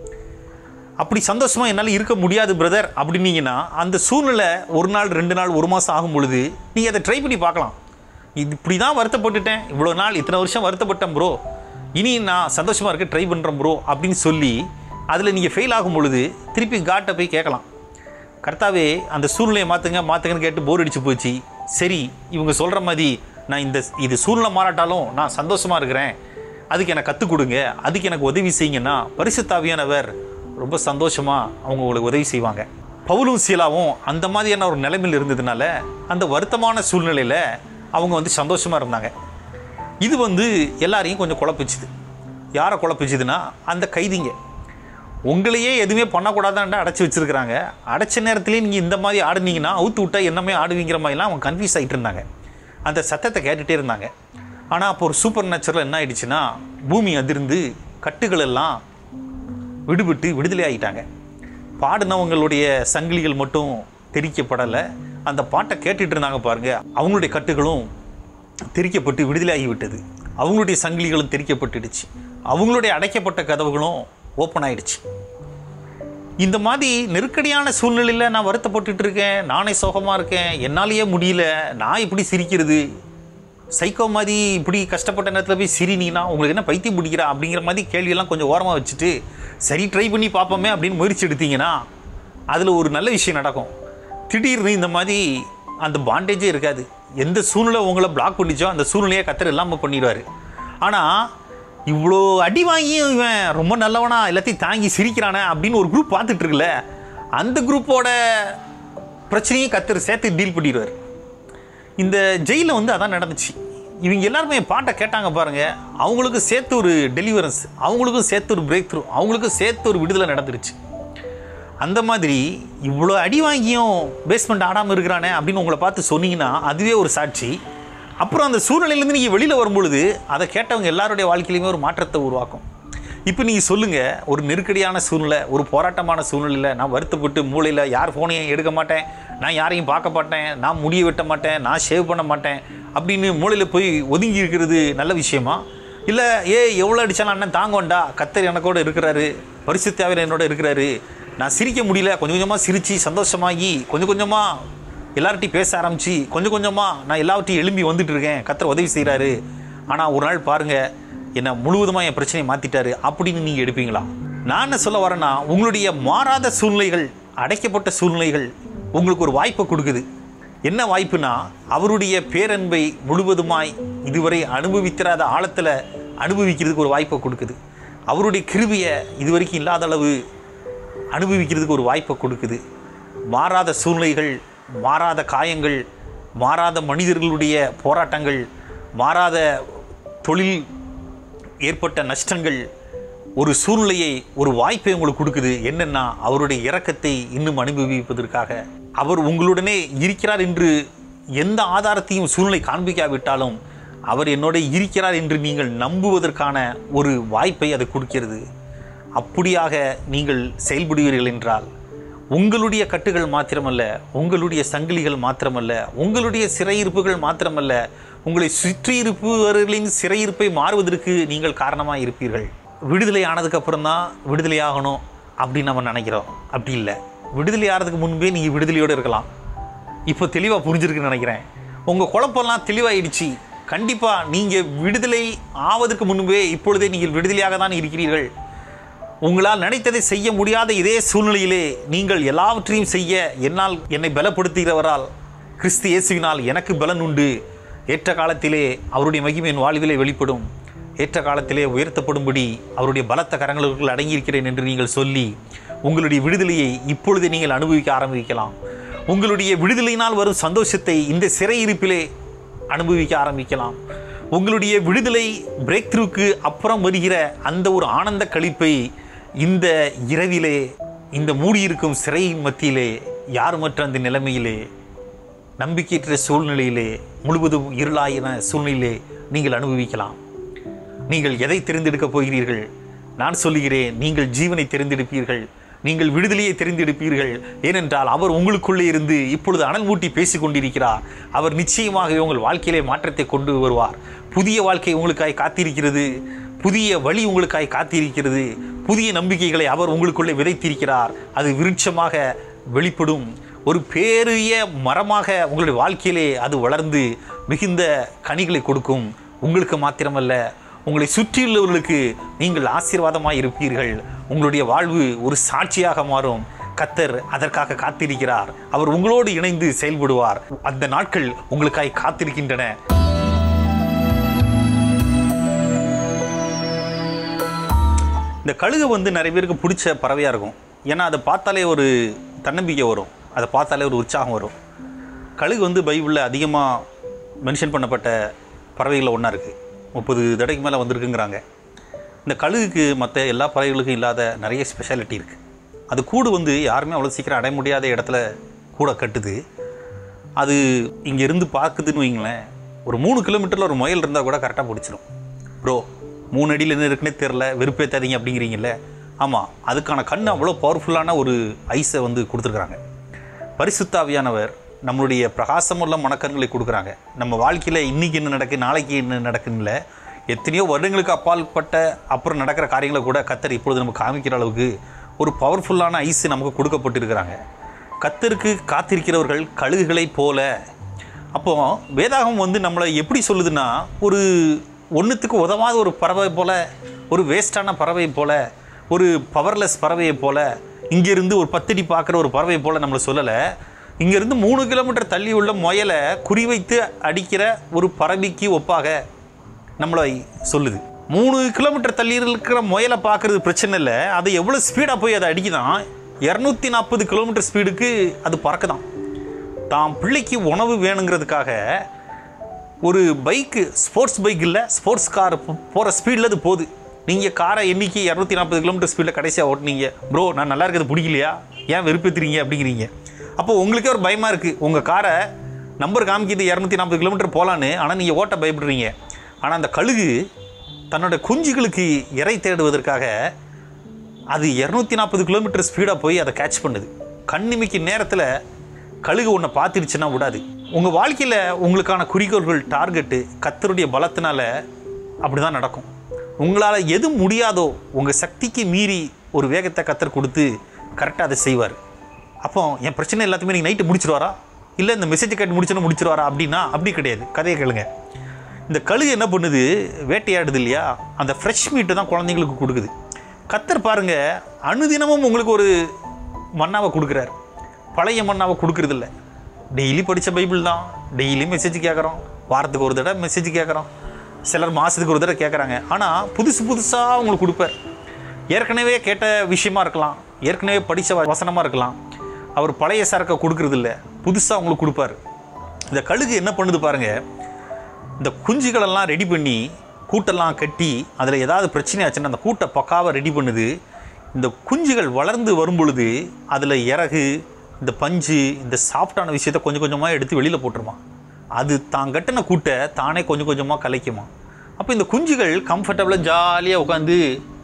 அப்படி சந்தோஷமாக என்னால் இருக்க முடியாது பிரதர் அப்படின்னீங்கன்னா அந்த சூழ்நிலை ஒரு நாள் ரெண்டு நாள் ஒரு மாதம் ஆகும் பொழுது நீங்கள் அதை ட்ரை பண்ணி பார்க்கலாம் இது இப்படி தான் வருத்தப்பட்டுட்டேன் இவ்வளோ நாள் இத்தனை வருஷம் வருத்தப்பட்டேன் ப்ரோ இனி நான் சந்தோஷமாக இருக்க ட்ரை பண்ணுறேன் ப்ரோ அப்படின்னு சொல்லி அதில் நீங்கள் ஃபெயில் ஆகும் பொழுது திருப்பி காட்டை போய் கேட்கலாம் கர்த்தாவே அந்த சூழ்நிலையை மாற்றுங்க மாற்றுங்கன்னு கேட்டு போர் அடிச்சு போச்சு சரி இவங்க சொல்கிற மாதிரி நான் இந்த இது சூழ்நிலை மாறாட்டாலும் நான் சந்தோஷமாக இருக்கிறேன் அதுக்கு எனக்கு கற்றுக் கொடுங்க அதுக்கு எனக்கு உதவி செய்யுங்கன்னா பரிசுத்தாவியானவர் ரொம்ப சந்தோஷமாக அவங்க உங்களுக்கு உதவி செய்வாங்க பவுலும் சீலாவும் அந்த மாதிரியான ஒரு நிலைமையில் இருந்ததுனால அந்த வருத்தமான சூழ்நிலையில் அவங்க வந்து சந்தோஷமாக இருந்தாங்க இது வந்து எல்லாரையும் கொஞ்சம் குழப்பிச்சுது யாரை குழப்பிச்சுதுன்னா அந்த கைதிங்க உங்களையே எதுவுமே பண்ணக்கூடாதான்டா அடைச்சி வச்சிருக்கிறாங்க அடைச்ச நேரத்துலேயே நீங்கள் இந்த மாதிரி ஆடுனீங்கன்னா அவுத்து விட்டா என்னமே ஆடுவீங்கிற மாதிரிலாம் அவங்க கன்ஃபியூஸ் ஆகிட்டு இருந்தாங்க அந்த சத்தத்தை கேட்டுகிட்டே இருந்தாங்க ஆனால் அப்போ ஒரு சூப்பர் நேச்சுரல் என்ன ஆயிடுச்சுன்னா பூமி அதிர்ந்து கட்டுகள் எல்லாம் விடுபட்டு விடுதலை ஆகிட்டாங்க பாடினவங்களுடைய சங்கிலிகள் மட்டும் தெரிக்கப்படலை அந்த பாட்டை கேட்டுட்டு இருந்தாங்க பாருங்க அவங்களுடைய கட்டுகளும் தெரிக்கப்பட்டு விடுதலை ஆகிவிட்டது அவங்களுடைய சங்கிலிகளும் தெரிக்கப்பட்டுடுச்சு அவங்களுடைய அடைக்கப்பட்ட கதவுகளும் ஓப்பன் ஆயிடுச்சு இந்த மாதிரி நெருக்கடியான சூழ்நிலையில் நான் வருத்தப்பட்டுட்டு இருக்கேன் நானே சோகமாக இருக்கேன் என்னாலேயே முடியல நான் இப்படி சிரிக்கிறது சைக்கோ மாதிரி இப்படி கஷ்டப்பட்ட நேரத்தில் போய் சிரினீங்கன்னா உங்களுக்கு என்ன பைத்தியம் பிடிக்கிறா அப்படிங்கிற மாதிரி கேள்வியெல்லாம் கொஞ்சம் ஓரமாக வச்சுட்டு சரி ட்ரை பண்ணி பார்ப்போமே அப்படின்னு முயற்சி எடுத்தீங்கன்னா அதில் ஒரு நல்ல விஷயம் நடக்கும் திடீர்னு இந்த மாதிரி அந்த பாண்டேஜே இருக்காது எந்த சூழ்நிலை உங்களை பிளாக் பண்ணிச்சோ அந்த சூழ்நிலையை கத்தர் இல்லாமல் பண்ணிடுவார் ஆனால் இவ்வளோ அடி வாங்கியும் இவன் ரொம்ப நல்லவனா எல்லாத்தையும் தாங்கி சிரிக்கிறானே அப்படின்னு ஒரு குரூப் பார்த்துட்டு இருக்குல்ல அந்த குரூப்போட பிரச்சனையும் கத்தர் சேர்த்து டீல் பண்ணிடுவார் இந்த ஜெயிலில் வந்து அதான் நடந்துச்சு இவங்க எல்லாருமே பாட்டை கேட்டாங்க பாருங்க அவங்களுக்கு சேர்த்து ஒரு டெலிவரன்ஸ் அவங்களுக்கும் சேர்த்து ஒரு பிரேக் த்ரூ அவங்களுக்கும் சேர்த்து ஒரு விடுதலை நடந்துருச்சு அந்த மாதிரி இவ்வளோ அடி வாங்கியும் பேஸ்மெண்ட் ஆடாமல் இருக்கிறானே அப்படின்னு உங்களை பார்த்து சொன்னீங்கன்னா அதுவே ஒரு சாட்சி அப்புறம் அந்த சூழ்நிலையிலேருந்து நீங்கள் வெளியில் வரும்பொழுது அதை கேட்டவங்க எல்லாருடைய வாழ்க்கையிலையுமே ஒரு மாற்றத்தை உருவாக்கும் இப்போ நீங்கள் சொல்லுங்கள் ஒரு நெருக்கடியான சூழ்நிலை ஒரு போராட்டமான சூழ்நிலையில் நான் வருத்தப்பட்டு மூளையில் யார் ஃபோனையும் எடுக்க மாட்டேன் நான் யாரையும் பார்க்க மாட்டேன் நான் முடிய வெட்ட மாட்டேன் நான் ஷேவ் பண்ண மாட்டேன் அப்படின்னு மூளையில் போய் ஒதுங்கி இருக்கிறது நல்ல விஷயமா இல்லை ஏ எவ்வளோ அடித்தாலும் அண்ணன் தாங்கோண்டா கத்தர் எனக்கோட இருக்கிறாரு பரிசுத்தாவிர என்னோட இருக்கிறாரு நான் சிரிக்க முடியல கொஞ்சம் கொஞ்சமாக சிரித்து சந்தோஷமாகி கொஞ்சம் கொஞ்சமாக எல்லார்ட்டையும் பேச ஆரம்பித்து கொஞ்சம் கொஞ்சமாக நான் எல்லாவற்றையும் எழும்பி வந்துட்டு இருக்கேன் கத்தர் உதவி செய்கிறாரு ஆனால் ஒரு நாள் பாருங்கள் என்னை முழுவதுமாக என் பிரச்சனையை மாற்றிட்டாரு அப்படின்னு நீங்கள் எடுப்பீங்களா நான் என்ன சொல்ல வரேன்னா உங்களுடைய மாறாத சூழ்நிலைகள் அடைக்கப்பட்ட சூழ்நிலைகள் உங்களுக்கு ஒரு வாய்ப்பை கொடுக்குது என்ன வாய்ப்புனா அவருடைய பேரன்பை முழுவதுமாய் இதுவரை அனுபவித்திராத ஆழத்தில் அனுபவிக்கிறதுக்கு ஒரு வாய்ப்பை கொடுக்குது அவருடைய கிருவியை இதுவரைக்கும் இல்லாத அளவு அனுபவிக்கிறதுக்கு ஒரு வாய்ப்பை கொடுக்குது மாறாத சூழ்நிலைகள் மாறாத காயங்கள் மாறாத மனிதர்களுடைய போராட்டங்கள் மாறாத தொழில் ஏற்பட்ட நஷ்டங்கள் ஒரு சூழ்நிலையை ஒரு வாய்ப்பை உங்களுக்கு கொடுக்குது என்னன்னா அவருடைய இரக்கத்தை இன்னும் அனுபவிப்பதற்காக அவர் உங்களுடனே இருக்கிறார் என்று எந்த ஆதாரத்தையும் சூழ்நிலை காண்பிக்காவிட்டாலும் அவர் என்னோட இருக்கிறார் என்று நீங்கள் நம்புவதற்கான ஒரு வாய்ப்பை அது கொடுக்கிறது அப்படியாக நீங்கள் செயல்படுவீர்கள் என்றால் உங்களுடைய கட்டுகள் மாத்திரமல்ல உங்களுடைய சங்கிலிகள் மாத்திரமல்ல உங்களுடைய சிறையிருப்புகள் மாத்திரமல்ல உங்களை சுற்றியிருப்பவர்களின் சிறையிருப்பை மாறுவதற்கு நீங்கள் காரணமாக இருப்பீர்கள் விடுதலை ஆனதுக்கு அப்புறம் தான் விடுதலை ஆகணும் அப்படின்னு நம்ம நினைக்கிறோம் அப்படி இல்லை விடுதலை ஆகிறதுக்கு முன்பே நீங்கள் விடுதலையோடு இருக்கலாம் இப்போ தெளிவாக புரிஞ்சிருக்குன்னு நினைக்கிறேன் உங்கள் குழப்பம்லாம் தெளிவாயிடுச்சு கண்டிப்பாக நீங்கள் விடுதலை ஆவதற்கு முன்பே இப்பொழுதே நீங்கள் விடுதலையாக தான் இருக்கிறீர்கள் உங்களால் நினைத்ததை செய்ய முடியாத இதே சூழ்நிலையிலே நீங்கள் எல்லாவற்றையும் செய்ய என்னால் என்னை பலப்படுத்துகிறவரால் கிறிஸ்து இயேசுவினால் எனக்கு பலன் உண்டு ஏற்ற காலத்திலே அவருடைய மகிமை என் வாழ்விலே வெளிப்படும் ஏற்ற காலத்திலே உயர்த்தப்படும்படி அவருடைய பலத்த கரங்களுக்குள் அடங்கியிருக்கிறேன் என்று நீங்கள் சொல்லி உங்களுடைய விடுதலையை இப்பொழுதே நீங்கள் அனுபவிக்க ஆரம்பிக்கலாம் உங்களுடைய விடுதலையினால் வரும் சந்தோஷத்தை இந்த சிறையிருப்பிலே அனுபவிக்க ஆரம்பிக்கலாம் உங்களுடைய விடுதலை பிரேக் த்ரூக்கு அப்புறம் வருகிற அந்த ஒரு ஆனந்த கழிப்பை இந்த இரவிலே இந்த மூடியிருக்கும் சிறையின் மத்தியிலே யாருமற்ற அந்த நிலைமையிலே நம்பிக்கையற்ற சூழ்நிலையிலே முழுவதும் இருளாயின சூழ்நிலையிலே நீங்கள் அனுபவிக்கலாம் நீங்கள் எதை தெரிந்தெடுக்கப் போகிறீர்கள் நான் சொல்லுகிறேன் நீங்கள் ஜீவனை தெரிந்தெடுப்பீர்கள் நீங்கள் விடுதலையை தெரிந்தெடுப்பீர்கள் ஏனென்றால் அவர் உங்களுக்குள்ளே இருந்து இப்பொழுது அனல் மூட்டி பேசிக் கொண்டிருக்கிறார் அவர் நிச்சயமாக உங்கள் வாழ்க்கையிலே மாற்றத்தை கொண்டு வருவார் புதிய வாழ்க்கை உங்களுக்காய் காத்திருக்கிறது புதிய வழி உங்களுக்காய் காத்திருக்கிறது புதிய நம்பிக்கைகளை அவர் உங்களுக்குள்ளே விதைத்திருக்கிறார் அது விருட்சமாக வெளிப்படும் ஒரு பேரிய மரமாக உங்களுடைய வாழ்க்கையிலே அது வளர்ந்து மிகுந்த கனிகளை கொடுக்கும் உங்களுக்கு மாத்திரமல்ல உங்களை சுற்றியுள்ளவர்களுக்கு நீங்கள் ஆசீர்வாதமாக இருப்பீர்கள் உங்களுடைய வாழ்வு ஒரு சாட்சியாக மாறும் கத்தர் அதற்காக காத்திருக்கிறார் அவர் உங்களோடு இணைந்து செயல்படுவார் அந்த நாட்கள் உங்களுக்காய் காத்திருக்கின்றன இந்த கழுகு வந்து நிறைய பேருக்கு பிடிச்ச பறவையாக இருக்கும் ஏன்னா அதை பார்த்தாலே ஒரு தன்னம்பிக்கை வரும் அதை பார்த்தாலே ஒரு உற்சாகம் வரும் கழுகு வந்து பைபிளில் அதிகமாக மென்ஷன் பண்ணப்பட்ட பறவைகளில் ஒன்றா இருக்குது முப்பது தடைக்கு மேலே வந்திருக்குங்கிறாங்க இந்த கழுகுக்கு மற்ற எல்லா பறவைகளுக்கும் இல்லாத நிறைய ஸ்பெஷாலிட்டி இருக்குது அது கூடு வந்து யாருமே அவ்வளோ சீக்கிரம் அடைய முடியாத இடத்துல கூட கட்டுது அது இங்கேருந்து பார்க்குதுன்னு வைங்களேன் ஒரு மூணு கிலோமீட்டரில் ஒரு முயல் இருந்தால் கூட கரெக்டாக பிடிச்சிரும் ப்ரோ மூணு அடியில் என்ன இருக்குன்னே தெரில வெறுப்பேத்தாதீங்க அப்படிங்கிறீங்கல்ல ஆமாம் அதுக்கான கண் அவ்வளோ பவர்ஃபுல்லான ஒரு ஐஸை வந்து கொடுத்துருக்குறாங்க பரிசுத்தாவியானவர் நம்மளுடைய பிரகாசமுள்ள மனக்கண்களை கொடுக்குறாங்க நம்ம வாழ்க்கையில் இன்றைக்கி என்ன நடக்கு நாளைக்கு என்ன நடக்குன்னு எத்தனையோ வருடங்களுக்கு அப்பால்பட்ட அப்புறம் நடக்கிற காரியங்களை கூட கத்தர் இப்பொழுது நமக்கு காமிக்கிற அளவுக்கு ஒரு பவர்ஃபுல்லான ஐஸ் நமக்கு கொடுக்கப்பட்டிருக்கிறாங்க கத்தருக்கு காத்திருக்கிறவர்கள் கழுகுகளைப் போல அப்போ வேதாகம் வந்து நம்மளை எப்படி சொல்லுதுன்னா ஒரு ஒன்றுத்துக்கு உதவாத ஒரு பறவை போல ஒரு வேஸ்டான பறவை போல ஒரு பவர்லெஸ் பறவையை போல இங்கேருந்து ஒரு பத்தடி பார்க்குற ஒரு பறவை போல நம்மளை சொல்லலை இங்கேருந்து மூணு கிலோமீட்டர் தள்ளி உள்ள முயலை குறிவைத்து அடிக்கிற ஒரு பறவைக்கு ஒப்பாக நம்மளை சொல்லுது மூணு கிலோமீட்டர் தள்ளி இருக்கிற முயலை பார்க்குறது பிரச்சனை இல்லை அது எவ்வளோ ஸ்பீடாக போய் அதை அடிக்குதான் இரநூத்தி நாற்பது கிலோமீட்டர் ஸ்பீடுக்கு அது பறக்குதான் தாம் பிள்ளைக்கு உணவு வேணுங்கிறதுக்காக ஒரு பைக்கு ஸ்போர்ட்ஸ் பைக் இல்லை ஸ்போர்ட்ஸ் கார் போகிற ஸ்பீடில் அது போகுது நீங்கள் காரை எண்ணிக்கை இரநூத்தி நாற்பது கிலோமீட்டர் ஸ்பீடில் கடைசியாக ஓட்டுனீங்க ப்ரோ நான் நல்லா இருக்கிறது பிடிக்கலையா ஏன் வெறுப்பேற்றுறீங்க அப்படிங்கிறீங்க அப்போ உங்களுக்கே ஒரு பயமாக இருக்குது உங்கள் காரை நம்பர் காமிக்கிது இரநூத்தி நாற்பது கிலோமீட்டர் போகலான்னு ஆனால் நீங்கள் ஓட்ட பயப்படுறீங்க ஆனால் அந்த கழுகு தன்னோட குஞ்சுகளுக்கு இறை தேடுவதற்காக அது இரநூத்தி நாற்பது கிலோமீட்டர் ஸ்பீடாக போய் அதை கேட்ச் பண்ணுது கண்ணிமைக்கு நேரத்தில் கழுகு ஒன்றை பார்த்துருச்சுன்னா விடாது உங்கள் வாழ்க்கையில் உங்களுக்கான குறிக்கோள்கள் டார்கெட்டு கத்தருடைய பலத்தினால அப்படி தான் நடக்கும் உங்களால் எது முடியாதோ உங்கள் சக்திக்கு மீறி ஒரு வேகத்தை கத்தர் கொடுத்து கரெக்டாக அதை செய்வார் அப்போ என் பிரச்சனை எல்லாத்தையுமே நீங்கள் நைட்டு முடிச்சிருவாரா இல்லை இந்த மெசேஜ் கேட்டு முடிச்சோன்னு முடிச்சிருவாரா அப்படின்னா அப்படி கிடையாது கதையை கேளுங்க இந்த கழுகு என்ன பண்ணுது வேட்டையாடுது இல்லையா அந்த ஃப்ரெஷ் மீட்டை தான் குழந்தைங்களுக்கு கொடுக்குது கத்தர் பாருங்க அனுதினமும் உங்களுக்கு ஒரு மண்ணாவை கொடுக்குறார் பழைய மண்ணாவை கொடுக்கறதில்ல டெய்லி படித்த பைபிள் தான் டெய்லி மெசேஜ் கேட்குறோம் வாரத்துக்கு ஒரு தடவை மெசேஜ் கேட்குறோம் சிலர் மாதத்துக்கு ஒரு தடவை கேட்குறாங்க ஆனால் புதுசு புதுசாக உங்களுக்கு கொடுப்பார் ஏற்கனவே கேட்ட விஷயமா இருக்கலாம் ஏற்கனவே படித்த வசனமாக இருக்கலாம் அவர் பழைய சரக்கை கொடுக்கறதில்ல புதுசாக உங்களுக்கு கொடுப்பார் இந்த கழுகு என்ன பண்ணுது பாருங்கள் இந்த குஞ்சுகளெல்லாம் ரெடி பண்ணி கூட்டெல்லாம் கட்டி அதில் ஏதாவது பிரச்சனை ஆச்சுன்னா அந்த கூட்டை பக்காவாக ரெடி பண்ணுது இந்த குஞ்சுகள் வளர்ந்து வரும் பொழுது அதில் இறகு இந்த பஞ்சு இந்த சாஃப்டான விஷயத்தை கொஞ்சம் கொஞ்சமாக எடுத்து வெளியில் போட்டுருமா அது தான் கட்டின கூட்டை தானே கொஞ்சம் கொஞ்சமாக கலைக்குமா அப்போ இந்த குஞ்சுகள் கம்ஃபர்டபுளாக ஜாலியாக உட்காந்து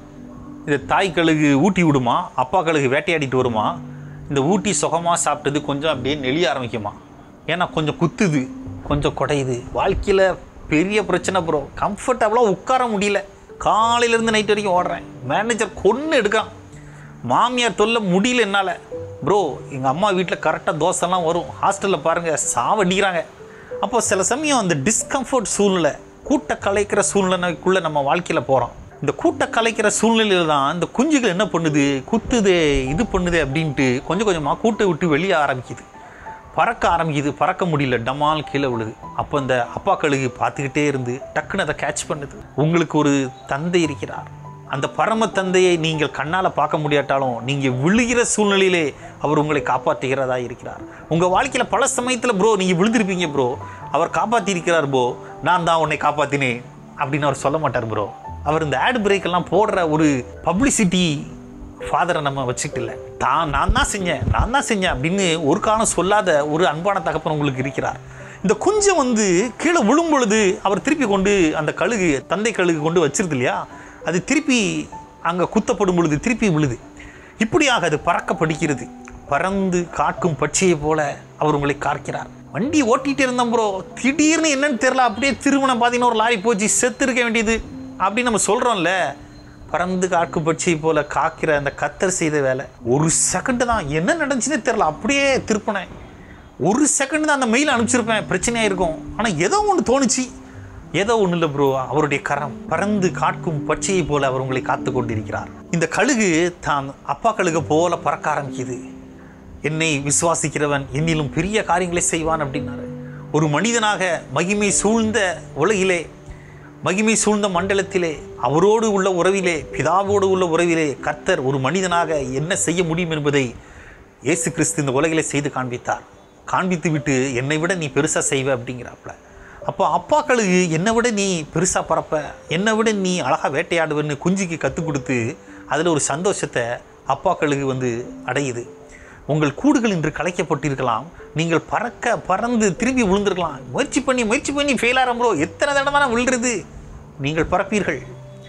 இந்த தாய் கழுகு ஊட்டி விடுமா அப்பா கழுகு வேட்டையாடிட்டு வருமா இந்த ஊட்டி சுகமாக சாப்பிட்டது கொஞ்சம் அப்படியே நெளிய ஆரம்பிக்குமா ஏன்னா கொஞ்சம் குத்துது கொஞ்சம் குடையுது வாழ்க்கையில் பெரிய பிரச்சனை ப்ரோ கம்ஃபர்டபுளாக உட்கார முடியல காலையிலேருந்து நைட் வரைக்கும் ஓடுறேன் மேனேஜர் கொன்று எடுக்கான் மாமியார் தொல்லை முடியல என்னால் ப்ரோ எங்கள் அம்மா வீட்டில் கரெக்டாக தோசைலாம் வரும் ஹாஸ்டலில் பாருங்கள் சாவடிக்கிறாங்க அப்போ சில சமயம் அந்த டிஸ்கம்ஃபர்ட் சூழ்நிலை கூட்ட கலைக்கிற சூழ்நிலைக்குள்ளே நம்ம வாழ்க்கையில் போகிறோம் இந்த கூட்ட கலைக்கிற சூழ்நிலையில் தான் இந்த குஞ்சுகள் என்ன பண்ணுது குத்துதே இது பண்ணுதே அப்படின்ட்டு கொஞ்சம் கொஞ்சமாக கூட்டை விட்டு வெளியே ஆரம்பிக்குது பறக்க ஆரம்பிக்குது பறக்க முடியல டமால் கீழே விழுது அப்போ இந்த அப்பா கழுகு பார்த்துக்கிட்டே இருந்து டக்குன்னு அதை கேட்ச் பண்ணுது உங்களுக்கு ஒரு தந்தை இருக்கிறார் அந்த பரம தந்தையை நீங்கள் கண்ணால் பார்க்க முடியாட்டாலும் நீங்கள் விழுகிற சூழ்நிலையிலே அவர் உங்களை காப்பாற்றுகிறதா இருக்கிறார் உங்கள் வாழ்க்கையில் பல சமயத்தில் ப்ரோ நீங்கள் விழுந்திருப்பீங்க ப்ரோ அவர் காப்பாற்றி இருக்கிறார் ப்ரோ நான் தான் உன்னை காப்பாற்றினேன் அப்படின்னு அவர் சொல்ல மாட்டார் ப்ரோ அவர் இந்த ஆட் பிரேக் எல்லாம் போடுற ஒரு பப்ளிசிட்டி ஃபாதரை நம்ம வச்சுக்கிட்டு இல்லை தான் நான் தான் செஞ்சேன் நான் தான் செஞ்சேன் அப்படின்னு ஒரு காலம் சொல்லாத ஒரு அன்பான தகப்பன் உங்களுக்கு இருக்கிறார் இந்த குஞ்சம் வந்து கீழே விழும் பொழுது அவர் திருப்பி கொண்டு அந்த கழுகு தந்தை கழுகு கொண்டு வச்சிருது இல்லையா அது திருப்பி அங்கே குத்தப்படும் பொழுது திருப்பி விழுது இப்படியாக அது பறக்க படிக்கிறது பறந்து காக்கும் பட்சியை போல அவர் உங்களை காக்கிறார் வண்டி ஓட்டிகிட்டே இருந்தோம் ப்ரோ திடீர்னு என்னன்னு தெரியல அப்படியே திருமணம் பார்த்தீங்கன்னா ஒரு லாரி போச்சு செத்து இருக்க வேண்டியது அப்படின்னு நம்ம சொல்கிறோம்ல பறந்து காக்கும் பட்சியை போல காக்கிற அந்த கத்தர் செய்த வேலை ஒரு செகண்ட் தான் என்ன நடந்துச்சுன்னே தெரில அப்படியே திருப்பினேன் ஒரு செகண்ட் தான் அந்த மெயில் அனுப்பிச்சிருப்பேன் பிரச்சனையாக இருக்கும் ஆனால் ஏதோ ஒன்று தோணுச்சு ஏதோ ஒன்றும் இல்லை ப்ரோ அவருடைய கரம் பறந்து காட்கும் பட்சியை போல அவர் உங்களை காத்து கொண்டிருக்கிறார் இந்த கழுகு தான் அப்பா கழுகு போல பறக்க ஆரம்பிக்குது என்னை விசுவாசிக்கிறவன் என்னிலும் பெரிய காரியங்களை செய்வான் அப்படின்னாரு ஒரு மனிதனாக மகிமை சூழ்ந்த உலகிலே மகிமை சூழ்ந்த மண்டலத்திலே அவரோடு உள்ள உறவிலே பிதாவோடு உள்ள உறவிலே கர்த்தர் ஒரு மனிதனாக என்ன செய்ய முடியும் என்பதை இயேசு கிறிஸ்து இந்த உலகிலே செய்து காண்பித்தார் காண்பித்து விட்டு என்னை விட நீ பெருசாக செய்வ அப்படிங்கிறாப்புல அப்போ அப்பாக்களுக்கு என்னை விட நீ பெருசாக பறப்ப என்னை விட நீ அழகாக வேட்டையாடுவன்னு குஞ்சுக்கு கற்றுக் கொடுத்து அதில் ஒரு சந்தோஷத்தை அப்பாக்களுக்கு வந்து அடையுது உங்கள் கூடுகள் இன்று கலைக்கப்பட்டிருக்கலாம் நீங்கள் பறக்க பறந்து திரும்பி விழுந்திருக்கலாம் முயற்சி பண்ணி முயற்சி பண்ணி ஃபெயில் ஆகிற ப்ரோ எத்தனை தடவை தான் விழுறது நீங்கள் பறப்பீர்கள்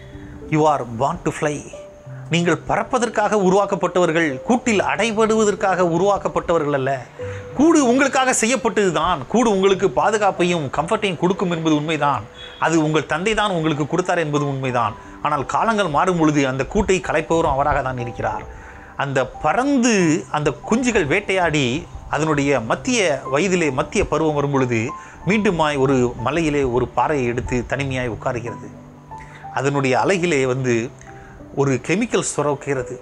you are born to fly நீங்கள் பறப்பதற்காக உருவாக்கப்பட்டவர்கள் கூட்டில் அடைபடுவதற்காக உருவாக்கப்பட்டவர்கள் அல்ல கூடு உங்களுக்காக செய்யப்பட்டது தான் கூடு உங்களுக்கு பாதுகாப்பையும் கம்ஃபர்ட்டையும் கொடுக்கும் என்பது உண்மைதான் அது உங்கள் தந்தை தான் உங்களுக்கு கொடுத்தார் என்பது உண்மைதான் ஆனால் காலங்கள் மாறும் பொழுது அந்த கூட்டை கலைப்பவரும் அவராக தான் இருக்கிறார் அந்த பறந்து அந்த குஞ்சுகள் வேட்டையாடி அதனுடைய மத்திய வயதிலே மத்திய பருவம் வரும் பொழுது மீண்டுமாய் ஒரு மலையிலே ஒரு பாறையை எடுத்து தனிமையாய் உட்காருகிறது அதனுடைய அலகிலே வந்து ஒரு கெமிக்கல் சுரக்கிறது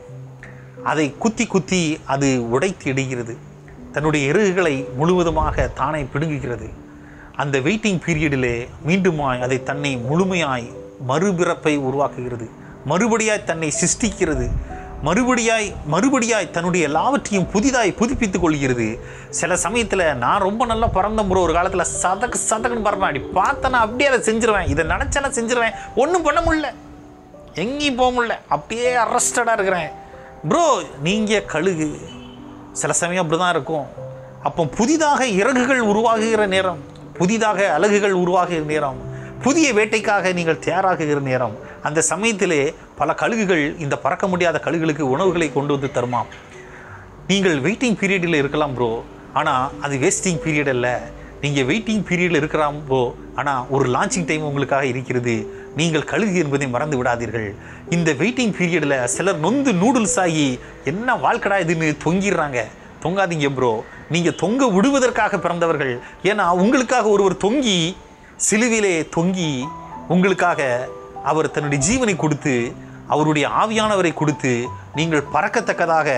அதை குத்தி குத்தி அது உடைத்து இடுகிறது தன்னுடைய இறகுகளை முழுவதுமாக தானே பிடுங்குகிறது அந்த வெயிட்டிங் பீரியடிலே மீண்டுமாய் அதை தன்னை முழுமையாய் மறுபிறப்பை உருவாக்குகிறது மறுபடியாய் தன்னை சிருஷ்டிக்கிறது மறுபடியாய் மறுபடியாய் தன்னுடைய எல்லாவற்றையும் புதிதாய் புதுப்பித்துக் கொள்கிறது சில சமயத்தில் நான் ரொம்ப நல்லா பறந்த ப்ரோ ஒரு காலத்தில் சதக்கு சதக்குன்னு பறப்பேன் அப்படி பார்த்தேன்னா அப்படியே அதை செஞ்சிருவேன் இதை நினச்சேன்னா செஞ்சிருவேன் ஒன்றும் பண்ண முடியல எங்கேயும் போக முடியல அப்படியே அரெஸ்டடாக இருக்கிறேன் ப்ரோ நீங்கள் கழுகு சில சமயம் அப்படி தான் இருக்கும் அப்போ புதிதாக இறகுகள் உருவாகுகிற நேரம் புதிதாக அலகுகள் உருவாகுகிற நேரம் புதிய வேட்டைக்காக நீங்கள் தயாராகுகிற நேரம் அந்த சமயத்திலே பல கழுகுகள் இந்த பறக்க முடியாத கழுகுகளுக்கு உணவுகளை கொண்டு வந்து தருமாம் நீங்கள் வெயிட்டிங் பீரியடில் இருக்கலாம் ப்ரோ ஆனால் அது வேஸ்டிங் பீரியட் அல்ல நீங்கள் வெயிட்டிங் பீரியடில் இருக்கலாம் ப்ரோ ஆனால் ஒரு லான்ச்சிங் டைம் உங்களுக்காக இருக்கிறது நீங்கள் கழுகு என்பதை மறந்து விடாதீர்கள் இந்த வெயிட்டிங் பீரியடில் சிலர் நொந்து நூடுல்ஸ் ஆகி என்ன வாழ்க்கடா இதுன்னு தொங்கிடுறாங்க தொங்காதீங்க ப்ரோ நீங்கள் தொங்க விடுவதற்காக பிறந்தவர்கள் ஏன்னா உங்களுக்காக ஒருவர் தொங்கி சிலுவிலே தொங்கி உங்களுக்காக அவர் தன்னுடைய ஜீவனை கொடுத்து அவருடைய ஆவியானவரை கொடுத்து நீங்கள் பறக்கத்தக்கதாக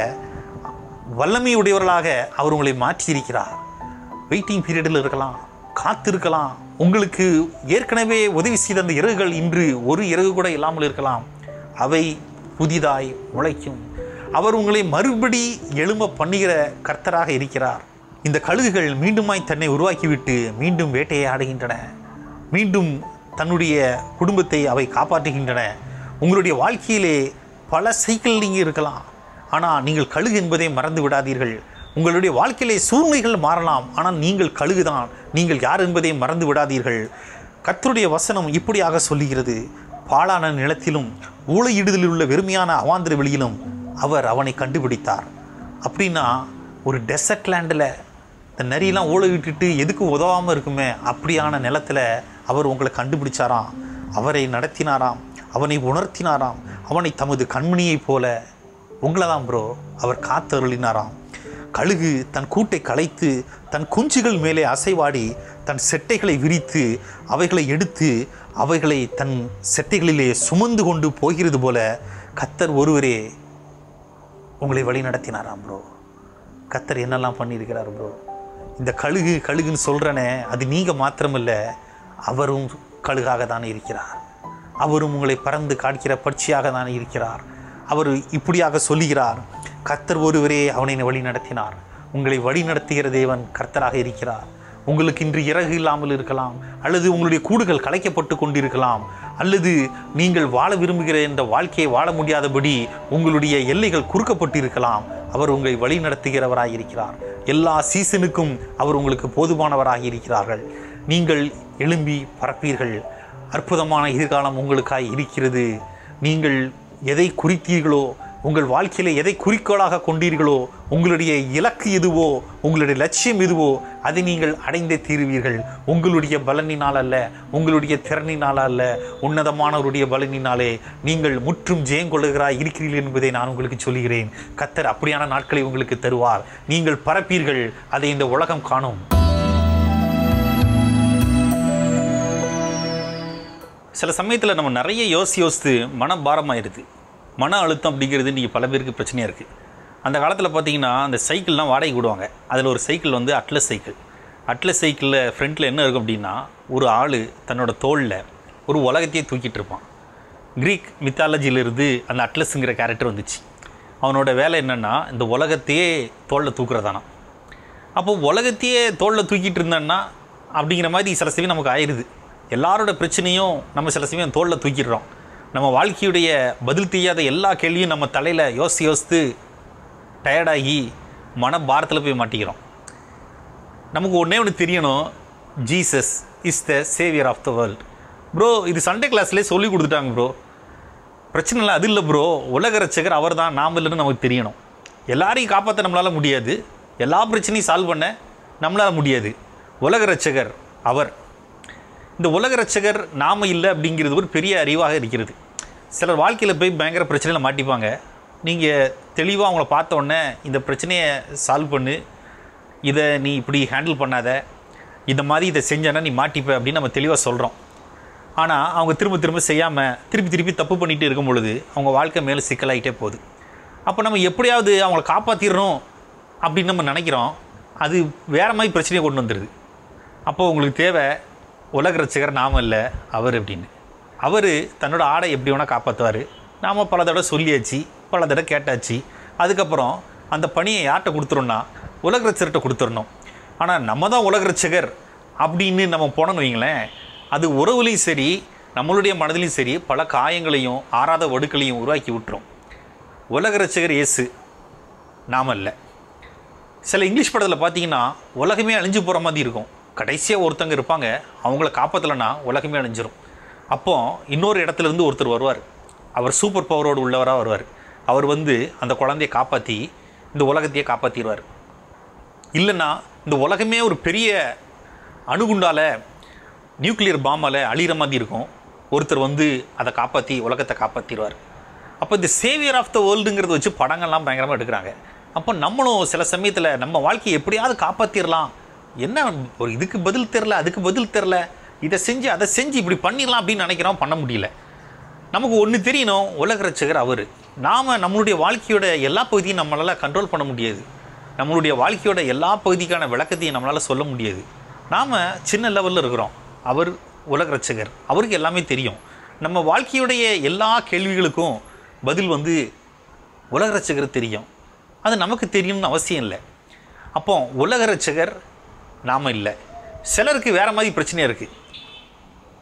வல்லமையுடையவர்களாக அவர் உங்களை மாற்றியிருக்கிறார் வெயிட்டிங் பீரியடில் இருக்கலாம் காத்திருக்கலாம் உங்களுக்கு ஏற்கனவே உதவி செய்த அந்த இறகுகள் இன்று ஒரு இறகு கூட இல்லாமல் இருக்கலாம் அவை புதிதாய் முளைக்கும் அவர் உங்களை மறுபடி எழும்ப பண்ணுகிற கர்த்தராக இருக்கிறார் இந்த கழுகுகள் மீண்டுமாய் தன்னை உருவாக்கிவிட்டு மீண்டும் வேட்டையை ஆடுகின்றன மீண்டும் தன்னுடைய குடும்பத்தை அவை காப்பாற்றுகின்றன உங்களுடைய வாழ்க்கையிலே பல சைக்கிள் நீங்கள் இருக்கலாம் ஆனால் நீங்கள் கழுகு என்பதை மறந்து விடாதீர்கள் உங்களுடைய வாழ்க்கையிலே சூழ்நிலைகள் மாறலாம் ஆனால் நீங்கள் கழுகுதான் நீங்கள் யார் என்பதை மறந்து விடாதீர்கள் கர்த்தருடைய வசனம் இப்படியாக சொல்லுகிறது பாழான நிலத்திலும் ஊழையிடுதலில் உள்ள வெறுமையான அவாந்திர வெளியிலும் அவர் அவனை கண்டுபிடித்தார் அப்படின்னா ஒரு டெசர்ட் லேண்டில் இந்த நரியெல்லாம் ஓலை விட்டுட்டு எதுக்கும் உதவாமல் இருக்குமே அப்படியான நிலத்தில் அவர் உங்களை கண்டுபிடிச்சாராம் அவரை நடத்தினாராம் அவனை உணர்த்தினாராம் அவனை தமது கண்மணியைப் போல உங்களை தான் ப்ரோ அவர் காத்தருளினாராம் கழுகு தன் கூட்டை கலைத்து தன் குஞ்சுகள் மேலே அசைவாடி தன் செட்டைகளை விரித்து அவைகளை எடுத்து அவைகளை தன் செட்டைகளிலே சுமந்து கொண்டு போகிறது போல கத்தர் ஒருவரே உங்களை வழி நடத்தினாராம் ப்ரோ கத்தர் என்னெல்லாம் பண்ணியிருக்கிறார் ப்ரோ இந்த கழுகு கழுகுன்னு சொல்கிறனே அது நீங்கள் மாத்திரமில்ல அவரும் கழுகாக தானே இருக்கிறார் அவரும் உங்களை பறந்து காட்கிற பட்சியாக தானே இருக்கிறார் அவர் இப்படியாக சொல்லுகிறார் கர்த்தர் ஒருவரே அவனை வழி நடத்தினார் உங்களை வழி நடத்துகிற தேவன் கர்த்தராக இருக்கிறார் உங்களுக்கு இன்று இறகு இல்லாமல் இருக்கலாம் அல்லது உங்களுடைய கூடுகள் கலைக்கப்பட்டு கொண்டிருக்கலாம் அல்லது நீங்கள் வாழ விரும்புகிற இந்த வாழ்க்கையை வாழ முடியாதபடி உங்களுடைய எல்லைகள் குறுக்கப்பட்டு இருக்கலாம் அவர் உங்களை வழி நடத்துகிறவராக இருக்கிறார் எல்லா சீசனுக்கும் அவர் உங்களுக்கு போதுமானவராக இருக்கிறார்கள் நீங்கள் எழும்பி பறப்பீர்கள் அற்புதமான எதிர்காலம் உங்களுக்காய் இருக்கிறது நீங்கள் எதை குறித்தீர்களோ உங்கள் வாழ்க்கையில் எதை குறிக்கோளாக கொண்டீர்களோ உங்களுடைய இலக்கு எதுவோ உங்களுடைய லட்சியம் எதுவோ அதை நீங்கள் அடைந்தே தீருவீர்கள் உங்களுடைய பலனினால் அல்ல உங்களுடைய திறனினால் அல்ல உன்னதமானவருடைய பலனினாலே நீங்கள் முற்றும் ஜெயங்கொள்ளுகிறாய் இருக்கிறீர்கள் என்பதை நான் உங்களுக்கு சொல்கிறேன் கத்தர் அப்படியான நாட்களை உங்களுக்கு தருவார் நீங்கள் பரப்பீர்கள் அதை இந்த உலகம் காணும் சில சமயத்தில் நம்ம நிறைய யோசி யோசித்து மனபாரமாயிருது மன அழுத்தம் அப்படிங்கிறது இன்றைக்கி பல பேருக்கு பிரச்சனையாக இருக்குது அந்த காலத்தில் பார்த்தீங்கன்னா அந்த சைக்கிள்லாம் வாடகை விடுவாங்க அதில் ஒரு சைக்கிள் வந்து அட்லஸ் சைக்கிள் அட்லஸ் சைக்கிளில் ஃப்ரண்ட்டில் என்ன இருக்கும் அப்படின்னா ஒரு ஆள் தன்னோட தோளில் ஒரு உலகத்தையே தூக்கிட்டு இருப்பான் கிரீக் மித்தாலஜியிலிருந்து அந்த அட்லஸுங்கிற கேரக்டர் வந்துச்சு அவனோட வேலை என்னென்னா இந்த உலகத்தையே தோளில் தூக்குறதானா அப்போ உலகத்தையே தோளில் தூக்கிட்டு இருந்தான்னா அப்படிங்கிற மாதிரி சில சமயம் நமக்கு ஆயிடுது எல்லாரோட பிரச்சனையும் நம்ம சில சமயம் தோளில் தூக்கிடுறோம் நம்ம வாழ்க்கையுடைய பதில் தெரியாத எல்லா கேள்வியும் நம்ம தலையில் யோசித்து யோசித்து டயர்டாகி மன பாரத்தில் போய் மாட்டிக்கிறோம் நமக்கு ஒன்றே ஒன்று தெரியணும் Jesus is the saviour of the world bro இது சண்டே கிளாஸ்லேயே சொல்லி கொடுத்துட்டாங்க ப்ரோ பிரச்சனை இல்லை அது இல்லை ப்ரோ உலக ரட்சகர் அவர் தான் நாம் இல்லைன்னு நமக்கு தெரியணும் எல்லாரையும் காப்பாற்ற நம்மளால் முடியாது எல்லா பிரச்சனையும் சால்வ் பண்ண நம்மளால் முடியாது உலக ரட்சகர் அவர் இந்த உலக ரட்சகர் நாம இல்லை அப்படிங்கிறது ஒரு பெரிய அறிவாக இருக்கிறது சிலர் வாழ்க்கையில் போய் பயங்கர பிரச்சனையில் மாட்டிப்பாங்க நீங்கள் தெளிவாக அவங்கள பார்த்த உடனே இந்த பிரச்சனையை சால்வ் பண்ணு இதை நீ இப்படி ஹேண்டில் பண்ணாத இந்த மாதிரி இதை செஞ்சேன்னா நீ மாட்டிப்ப அப்படின்னு நம்ம தெளிவாக சொல்கிறோம் ஆனால் அவங்க திரும்ப திரும்ப செய்யாமல் திருப்பி திருப்பி தப்பு பண்ணிகிட்டு இருக்கும் பொழுது அவங்க வாழ்க்கை மேலே சிக்கலாகிட்டே போகுது அப்போ நம்ம எப்படியாவது அவங்கள காப்பாற்றிடணும் அப்படின்னு நம்ம நினைக்கிறோம் அது வேறு மாதிரி பிரச்சனையை கொண்டு வந்துடுது அப்போ உங்களுக்கு தேவை உலக ரசிகர் நாம இல்லை அவர் அப்படின்னு அவர் தன்னோட ஆடை எப்படி வேணால் காப்பாற்றுவார் நாம் பல தடவை சொல்லியாச்சு பல தடவை கேட்டாச்சு அதுக்கப்புறம் அந்த பணியை யார்கிட்ட கொடுத்துருன்னா உலக ரசிகர்கிட்ட கொடுத்துடணும் ஆனால் நம்ம தான் உலக ரசிகர் அப்படின்னு நம்ம போனோன்னு வைங்களேன் அது உறவுலையும் சரி நம்மளுடைய மனதிலையும் சரி பல காயங்களையும் ஆறாத வடுக்களையும் உருவாக்கி விட்டுரும் உலக ரசிகர் இயேசு நாம இல்லை சில இங்கிலீஷ் படத்தில் பார்த்தீங்கன்னா உலகமே அழிஞ்சு போகிற மாதிரி இருக்கும் கடைசியாக ஒருத்தங்க இருப்பாங்க அவங்கள காப்பாற்றலைன்னா உலகமே அழிஞ்சிரும் அப்போ இன்னொரு இடத்துல இருந்து ஒருத்தர் வருவார் அவர் சூப்பர் பவரோடு உள்ளவராக வருவார் அவர் வந்து அந்த குழந்தைய காப்பாற்றி இந்த உலகத்தையே காப்பாற்றிடுவார் இல்லைன்னா இந்த உலகமே ஒரு பெரிய அணுகுண்டால நியூக்ளியர் பாமால் அழிகிற மாதிரி இருக்கும் ஒருத்தர் வந்து அதை காப்பாற்றி உலகத்தை காப்பாற்றிடுவார் அப்போ இந்த சேவியர் ஆஃப் த வேர்ல்டுங்கிறத வச்சு படங்கள்லாம் பயங்கரமாக எடுக்கிறாங்க அப்போ நம்மளும் சில சமயத்தில் நம்ம வாழ்க்கையை எப்படியாவது காப்பாற்றிடலாம் என்ன ஒரு இதுக்கு பதில் தெரில அதுக்கு பதில் தெரில இதை செஞ்சு அதை செஞ்சு இப்படி பண்ணிடலாம் அப்படின்னு நினைக்கிறோம் பண்ண முடியல நமக்கு ஒன்று தெரியணும் உலக ரட்சகர் அவர் நாம் நம்மளுடைய வாழ்க்கையோட எல்லா பகுதியும் நம்மளால் கண்ட்ரோல் பண்ண முடியாது நம்மளுடைய வாழ்க்கையோட எல்லா பகுதிக்கான விளக்கத்தையும் நம்மளால் சொல்ல முடியாது நாம் சின்ன லெவலில் இருக்கிறோம் அவர் உலக ரட்சகர் அவருக்கு எல்லாமே தெரியும் நம்ம வாழ்க்கையுடைய எல்லா கேள்விகளுக்கும் பதில் வந்து உலக ரட்சகர் தெரியும் அது நமக்கு தெரியணும்னு அவசியம் இல்லை அப்போ உலக ரட்சகர் நாம் இல்லை சிலருக்கு வேறு மாதிரி பிரச்சனையாக இருக்குது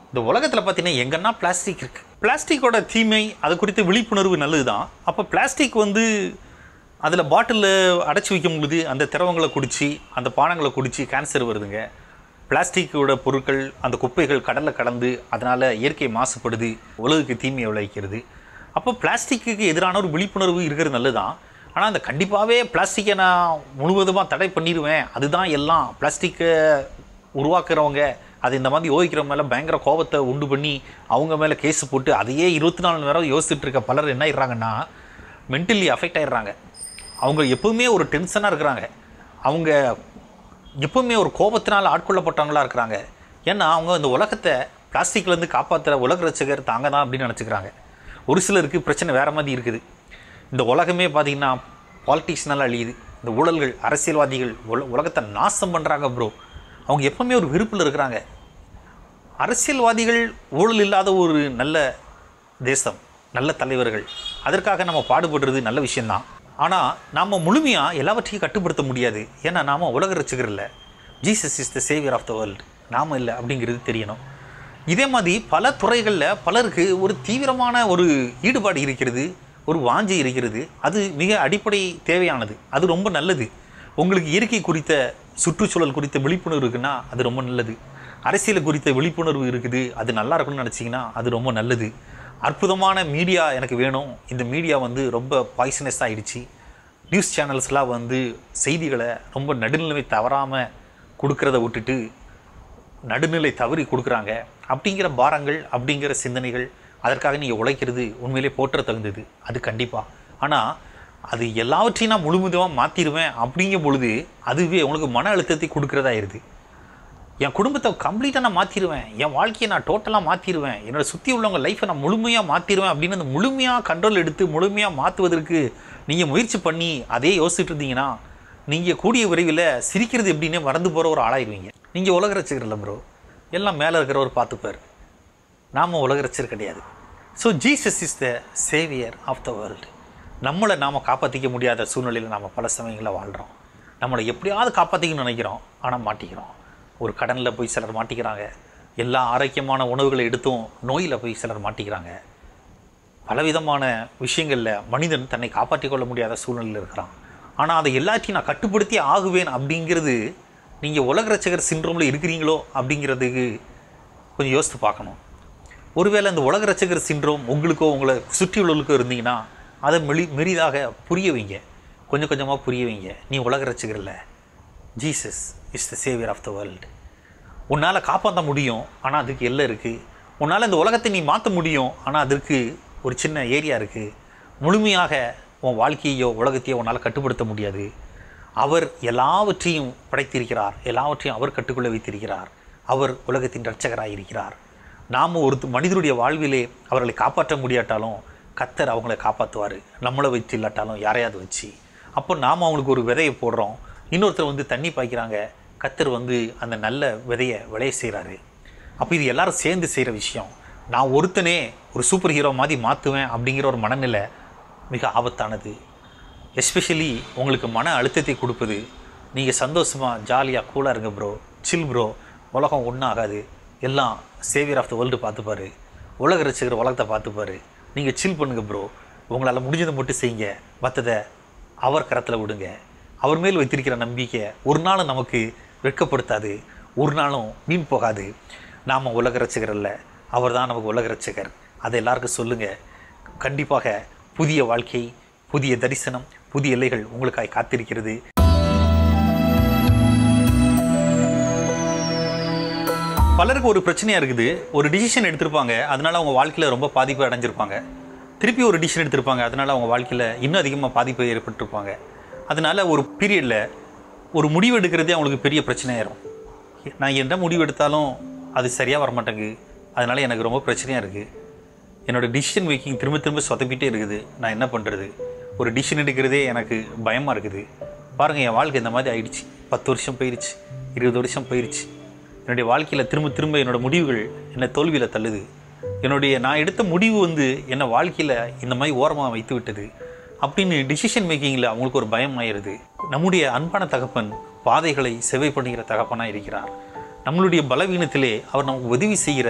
இந்த உலகத்தில் பார்த்தீங்கன்னா எங்கன்னா பிளாஸ்டிக் இருக்குது பிளாஸ்டிக்கோட தீமை அது குறித்த விழிப்புணர்வு நல்லது தான் அப்போ பிளாஸ்டிக் வந்து அதில் பாட்டிலில் அடைச்சி வைக்கும் பொழுது அந்த திரவங்களை குடித்து அந்த பானங்களை குடித்து கேன்சர் வருதுங்க பிளாஸ்டிக்கோட பொருட்கள் அந்த குப்பைகள் கடலில் கடந்து அதனால் இயற்கை மாசுபடுது உலகுக்கு தீமையை விளைவிக்கிறது அப்போ பிளாஸ்டிக்கு எதிரான ஒரு விழிப்புணர்வு இருக்கிறது நல்லதுதான் ஆனால் அந்த கண்டிப்பாகவே பிளாஸ்டிக்கை நான் முழுவதுமாக தடை பண்ணிடுவேன் அதுதான் எல்லாம் பிளாஸ்டிக்கை உருவாக்குறவங்க அது இந்த மாதிரி யோசிக்கிறவங்க மேலே பயங்கர கோபத்தை உண்டு பண்ணி அவங்க மேலே கேஸ் போட்டு அதையே இருபத்தி நாலு மணி நேரம் யோசிச்சுட்டு இருக்க பலர் என்ன ஆயிடுறாங்கன்னா மென்டலி அஃபெக்ட் ஆயிடுறாங்க அவங்க எப்பவுமே ஒரு டென்ஷனாக இருக்கிறாங்க அவங்க எப்பவுமே ஒரு கோபத்தினால் ஆட்கொள்ளப்பட்டவங்களா இருக்கிறாங்க ஏன்னா அவங்க இந்த உலகத்தை பிளாஸ்டிக்லேருந்து காப்பாற்றுற உலக ரசிகர் தாங்க தான் அப்படின்னு நினச்சிக்கிறாங்க ஒரு சிலருக்கு பிரச்சனை வேறு மாதிரி இருக்குது இந்த உலகமே பார்த்திங்கன்னா பாலிட்டிக்ஸ்னால அழியுது இந்த ஊழல்கள் அரசியல்வாதிகள் உல உலகத்தை நாசம் பண்ணுறாங்க ப்ரோ அவங்க எப்பவுமே ஒரு விருப்பில் இருக்கிறாங்க அரசியல்வாதிகள் ஊழல் இல்லாத ஒரு நல்ல தேசம் நல்ல தலைவர்கள் அதற்காக நம்ம பாடுபடுறது நல்ல விஷயம்தான் ஆனால் நாம் முழுமையாக எல்லாவற்றையும் கட்டுப்படுத்த முடியாது ஏன்னா நாம் உலக ரசிகர் இல்லை Jesus is the saviour of the world நாம இல்லை அப்படிங்கிறது தெரியணும் இதே மாதிரி பல துறைகளில் பலருக்கு ஒரு தீவிரமான ஒரு ஈடுபாடு இருக்கிறது ஒரு வாஞ்சை இருக்கிறது அது மிக அடிப்படை தேவையானது அது ரொம்ப நல்லது உங்களுக்கு இயற்கை குறித்த சுற்றுச்சூழல் குறித்த விழிப்புணர்வு இருக்குன்னா அது ரொம்ப நல்லது அரசியல் குறித்த விழிப்புணர்வு இருக்குது அது நல்லா இருக்கணும்னு நினச்சிங்கன்னா அது ரொம்ப நல்லது அற்புதமான மீடியா எனக்கு வேணும் இந்த மீடியா வந்து ரொம்ப பாய்சனஸ் ஆயிடுச்சு நியூஸ் சேனல்ஸ்லாம் வந்து செய்திகளை ரொம்ப நடுநிலைமை தவறாமல் கொடுக்கறத விட்டுட்டு நடுநிலை தவறி கொடுக்குறாங்க அப்படிங்கிற பாரங்கள் அப்படிங்கிற சிந்தனைகள் அதற்காக நீங்கள் உழைக்கிறது உண்மையிலே போற்ற தகுந்தது அது கண்டிப்பாக ஆனால் அது எல்லாவற்றையும் நான் முழுமுதமாக மாற்றிடுவேன் அப்படிங்கும் பொழுது அதுவே உங்களுக்கு மன அழுத்தத்தை கொடுக்குறதாயிருது என் குடும்பத்தை கம்ப்ளீட்டாக நான் மாற்றிடுவேன் என் வாழ்க்கையை நான் டோட்டலாக மாற்றிடுவேன் என்னோட சுற்றி உள்ளவங்க லைஃப்பை நான் முழுமையாக மாற்றிடுவேன் அப்படின்னு அந்த முழுமையாக கண்ட்ரோல் எடுத்து முழுமையாக மாற்றுவதற்கு நீங்கள் முயற்சி பண்ணி அதே யோசிச்சுட்டு இருந்தீங்கன்னா நீங்கள் கூடிய விரைவில் சிரிக்கிறது எப்படின்னே மறந்து போகிற ஒரு ஆளாயிருவீங்க நீங்கள் உலக ரசிகர்ல ப்ரோ எல்லாம் மேலே இருக்கிறவர் பார்த்துப்பார் நாம் உலக ரசிகர் கிடையாது so Jesus is the saviour of the world நம்மளை நாம் காப்பாற்றிக்க முடியாத சூழ்நிலையில் நாம் பல சமயங்களில் வாழ்கிறோம் நம்மளை எப்படியாவது காப்பாற்றிக்கணும்னு நினைக்கிறோம் ஆனால் மாட்டிக்கிறோம் ஒரு கடனில் போய் சிலர் மாட்டிக்கிறாங்க எல்லா ஆரோக்கியமான உணவுகளை எடுத்தும் நோயில் போய் சிலர் மாட்டிக்கிறாங்க பலவிதமான விஷயங்களில் மனிதன் தன்னை காப்பாற்றிக் கொள்ள முடியாத சூழ்நிலையில் இருக்கிறான் ஆனால் அதை எல்லாத்தையும் நான் கட்டுப்படுத்தி ஆகுவேன் அப்படிங்கிறது நீங்கள் உலக ரசிகர் சிண்ட்ரோமில் இருக்கிறீங்களோ அப்படிங்கிறதுக்கு கொஞ்சம் யோசித்து பார்க்கணும் ஒருவேளை இந்த உலக ரசிகர் சிண்ட்ரோம் உங்களுக்கோ உங்களை சுற்றியுள்ளவர்களுக்கோ இருந்தீங்கன்னா அதை மெளி மெரிதாக புரிய வைங்க கொஞ்சம் கொஞ்சமாக புரிய வைங்க நீ உலக ரசிகர் இல்லை Jesus is the saviour of the world உன்னால் காப்பாற்ற முடியும் ஆனால் அதுக்கு எல்லை இருக்குது உன்னால் இந்த உலகத்தை நீ மாற்ற முடியும் ஆனால் அதற்கு ஒரு சின்ன ஏரியா இருக்குது முழுமையாக உன் வாழ்க்கையோ உலகத்தையோ உன்னால் கட்டுப்படுத்த முடியாது அவர் எல்லாவற்றையும் படைத்திருக்கிறார் எல்லாவற்றையும் அவர் கட்டுக்குள்ளே வைத்திருக்கிறார் அவர் உலகத்தின் இரட்சகராக இருக்கிறார் நாம் ஒரு மனிதனுடைய வாழ்விலே அவர்களை காப்பாற்ற முடியாட்டாலும் கத்தர் அவங்கள காப்பாற்றுவார் நம்மளை வச்சு இல்லாட்டாலும் யாரையாவது வச்சு அப்போ நாம் அவங்களுக்கு ஒரு விதையை போடுறோம் இன்னொருத்தர் வந்து தண்ணி பாய்க்கிறாங்க கத்தர் வந்து அந்த நல்ல விதையை விளைய செய்கிறாரு அப்போ இது எல்லாரும் சேர்ந்து செய்கிற விஷயம் நான் ஒருத்தனே ஒரு சூப்பர் ஹீரோ மாதிரி மாற்றுவேன் அப்படிங்கிற ஒரு மனநிலை மிக ஆபத்தானது எஸ்பெஷலி உங்களுக்கு மன அழுத்தத்தை கொடுப்பது நீங்கள் சந்தோஷமாக ஜாலியாக கூலாக இருங்க ப்ரோ சில் ப்ரோ உலகம் ஒன்றும் ஆகாது எல்லாம் சேவியர் ஆஃப் த வேர்ல்டு பார்த்துப்பாரு உலக ரசிகர் உலகத்தை பார்த்துப்பாரு நீங்கள் சில் பண்ணுங்க ப்ரோ உங்களால் முடிஞ்சதை மட்டும் செய்யுங்க மற்றதை அவர் கரத்தில் விடுங்க அவர் மேல் வைத்திருக்கிற நம்பிக்கை ஒரு நாளும் நமக்கு வெட்கப்படுத்தாது ஒரு நாளும் வீண் போகாது நாம் உலக ரசிகர் அல்ல அவர் தான் நமக்கு உலக ரசிகர் அதை எல்லாருக்கும் சொல்லுங்கள் கண்டிப்பாக புதிய வாழ்க்கை புதிய தரிசனம் புதிய எல்லைகள் உங்களுக்காக காத்திருக்கிறது பலருக்கு ஒரு பிரச்சனையாக இருக்குது ஒரு டிசிஷன் எடுத்திருப்பாங்க அதனால அவங்க வாழ்க்கையில் ரொம்ப பாதிப்பு அடைஞ்சிருப்பாங்க திருப்பி ஒரு டிசிஷன் எடுத்திருப்பாங்க அதனால அவங்க வாழ்க்கையில் இன்னும் அதிகமாக பாதிப்பு ஏற்பட்டிருப்பாங்க அதனால ஒரு பீரியடில் ஒரு முடிவு எடுக்கிறதே அவங்களுக்கு பெரிய பிரச்சனையாயிரும் நான் என்ன முடிவு எடுத்தாலும் அது சரியாக வரமாட்டேங்குது அதனால எனக்கு ரொம்ப பிரச்சனையாக இருக்குது என்னோட டிசிஷன் மேக்கிங் திரும்ப திரும்ப சொதப்பிட்டே இருக்குது நான் என்ன பண்ணுறது ஒரு டிசிஷன் எடுக்கிறதே எனக்கு பயமாக இருக்குது பாருங்கள் என் வாழ்க்கை இந்த மாதிரி ஆயிடுச்சு பத்து வருஷம் போயிடுச்சு இருபது வருஷம் போயிடுச்சு என்னுடைய வாழ்க்கையில் திரும்ப திரும்ப என்னோட முடிவுகள் என்னை தோல்வியில் தள்ளுது என்னுடைய நான் எடுத்த முடிவு வந்து என்னை வாழ்க்கையில் இந்த மாதிரி ஓரமாக வைத்து விட்டது அப்படின்னு டிசிஷன் மேக்கிங்கில் அவங்களுக்கு ஒரு பயம் ஆயிடுது நம்முடைய அன்பான தகப்பன் பாதைகளை செவை பண்ணுகிற தகப்பனாக இருக்கிறார் நம்மளுடைய பலவீனத்திலே அவர் நமக்கு உதவி செய்கிற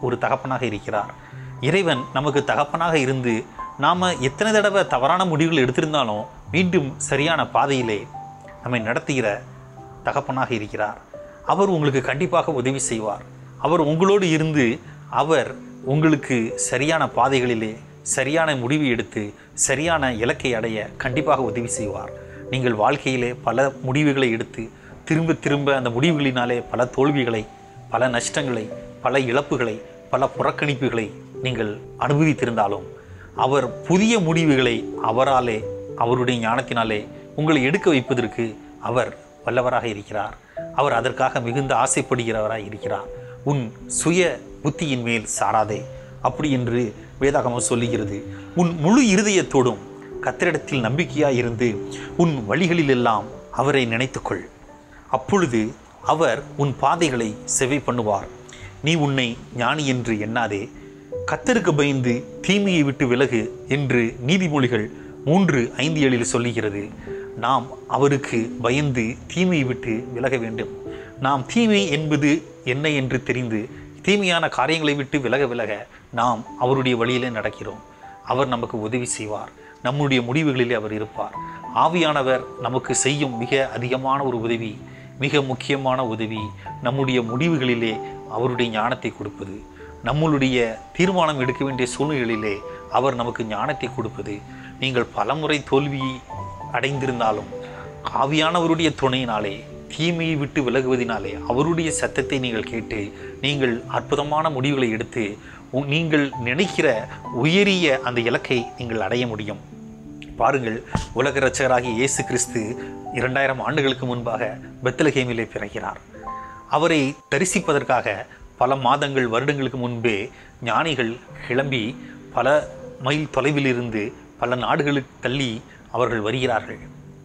ஒரு தகப்பனாக இருக்கிறார் இறைவன் நமக்கு தகப்பனாக இருந்து நாம் எத்தனை தடவை தவறான முடிவுகள் எடுத்திருந்தாலும் மீண்டும் சரியான பாதையிலே நம்மை நடத்துகிற தகப்பனாக இருக்கிறார் அவர் உங்களுக்கு கண்டிப்பாக உதவி செய்வார் அவர் உங்களோடு இருந்து அவர் உங்களுக்கு சரியான பாதைகளிலே சரியான முடிவு எடுத்து சரியான இலக்கை அடைய கண்டிப்பாக உதவி செய்வார் நீங்கள் வாழ்க்கையிலே பல முடிவுகளை எடுத்து திரும்ப திரும்ப அந்த முடிவுகளினாலே பல தோல்விகளை பல நஷ்டங்களை பல இழப்புகளை பல புறக்கணிப்புகளை நீங்கள் அனுபவித்திருந்தாலும் அவர் புதிய முடிவுகளை அவராலே அவருடைய ஞானத்தினாலே உங்களை எடுக்க வைப்பதற்கு அவர் வல்லவராக இருக்கிறார் அவர் அதற்காக மிகுந்த ஆசைப்படுகிறவராய் இருக்கிறார் உன் சுய புத்தியின் மேல் சாராதே அப்படி என்று வேதாகமம் சொல்லுகிறது உன் முழு இருதயத்தோடும் கத்திரிடத்தில் நம்பிக்கையாய் இருந்து உன் வழிகளிலெல்லாம் அவரை நினைத்துக்கொள் அப்பொழுது அவர் உன் பாதைகளை செவை பண்ணுவார் நீ உன்னை ஞானி என்று எண்ணாதே கத்தருக்கு பயந்து தீமையை விட்டு விலகு என்று நீதிமொழிகள் மூன்று ஐந்து ஏழில் சொல்லுகிறது நாம் அவருக்கு பயந்து தீமையை விட்டு விலக வேண்டும் நாம் தீமை என்பது என்ன என்று தெரிந்து தீமையான காரியங்களை விட்டு விலக விலக நாம் அவருடைய வழியிலே நடக்கிறோம் அவர் நமக்கு உதவி செய்வார் நம்முடைய முடிவுகளிலே அவர் இருப்பார் ஆவியானவர் நமக்கு செய்யும் மிக அதிகமான ஒரு உதவி மிக முக்கியமான உதவி நம்முடைய முடிவுகளிலே அவருடைய ஞானத்தை கொடுப்பது நம்மளுடைய தீர்மானம் எடுக்க வேண்டிய சூழ்நிலைகளிலே அவர் நமக்கு ஞானத்தை கொடுப்பது நீங்கள் பலமுறை தோல்வி அடைந்திருந்தாலும் ஆவியானவருடைய துணையினாலே தீமையை விட்டு விலகுவதினாலே அவருடைய சத்தத்தை நீங்கள் கேட்டு நீங்கள் அற்புதமான முடிவுகளை எடுத்து உ- நீங்கள் நினைக்கிற உயரிய அந்த இலக்கை நீங்கள் அடைய முடியும் பாருங்கள் உலக இரட்சகராகிய இயேசு கிறிஸ்து இரண்டாயிரம் ஆண்டுகளுக்கு முன்பாக பெத்லகேமிலே பிறக்கிறார் அவரை தரிசிப்பதற்காக பல மாதங்கள் வருடங்களுக்கு முன்பே ஞானிகள் கிளம்பி பல மைல் தொலைவில் இருந்து பல நாடுகளுக்கு தள்ளி அவர்கள் வருகிறார்கள்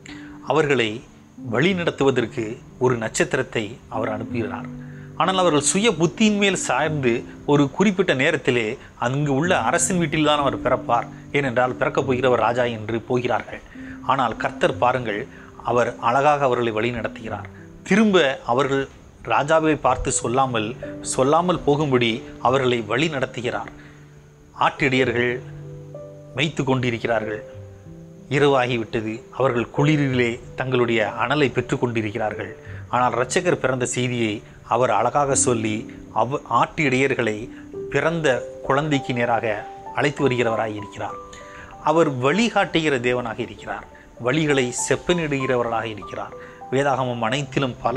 அவர்களை வழி நடத்துவதற்கு ஒரு நட்சத்திரத்தை அவர் அனுப்புகிறார் ஆனால் அவர்கள் சுய புத்தியின் மேல் சார்ந்து ஒரு குறிப்பிட்ட நேரத்திலே அங்கு உள்ள அரசின் வீட்டில்தான் அவர் பிறப்பார் ஏனென்றால் பிறக்கப் போகிறவர் ராஜா என்று போகிறார்கள் ஆனால் கர்த்தர் பாருங்கள் அவர் அழகாக அவர்களை வழி நடத்துகிறார் திரும்ப அவர்கள் ராஜாவை பார்த்து சொல்லாமல் சொல்லாமல் போகும்படி அவர்களை வழி நடத்துகிறார் ஆட்டிடையர்கள் மேய்த்து கொண்டிருக்கிறார்கள் இரவாகிவிட்டது அவர்கள் குளிரிலே தங்களுடைய அனலை பெற்றுக் கொண்டிருக்கிறார்கள் ஆனால் இரட்சகர் பிறந்த செய்தியை அவர் அழகாக சொல்லி அவ் ஆட்டு இடையர்களை பிறந்த குழந்தைக்கு நேராக அழைத்து வருகிறவராய் இருக்கிறார் அவர் வழிகாட்டுகிற தேவனாக இருக்கிறார் வழிகளை செப்பனிடுகிறவர்களாக இருக்கிறார் வேதாகமம் அனைத்திலும் பல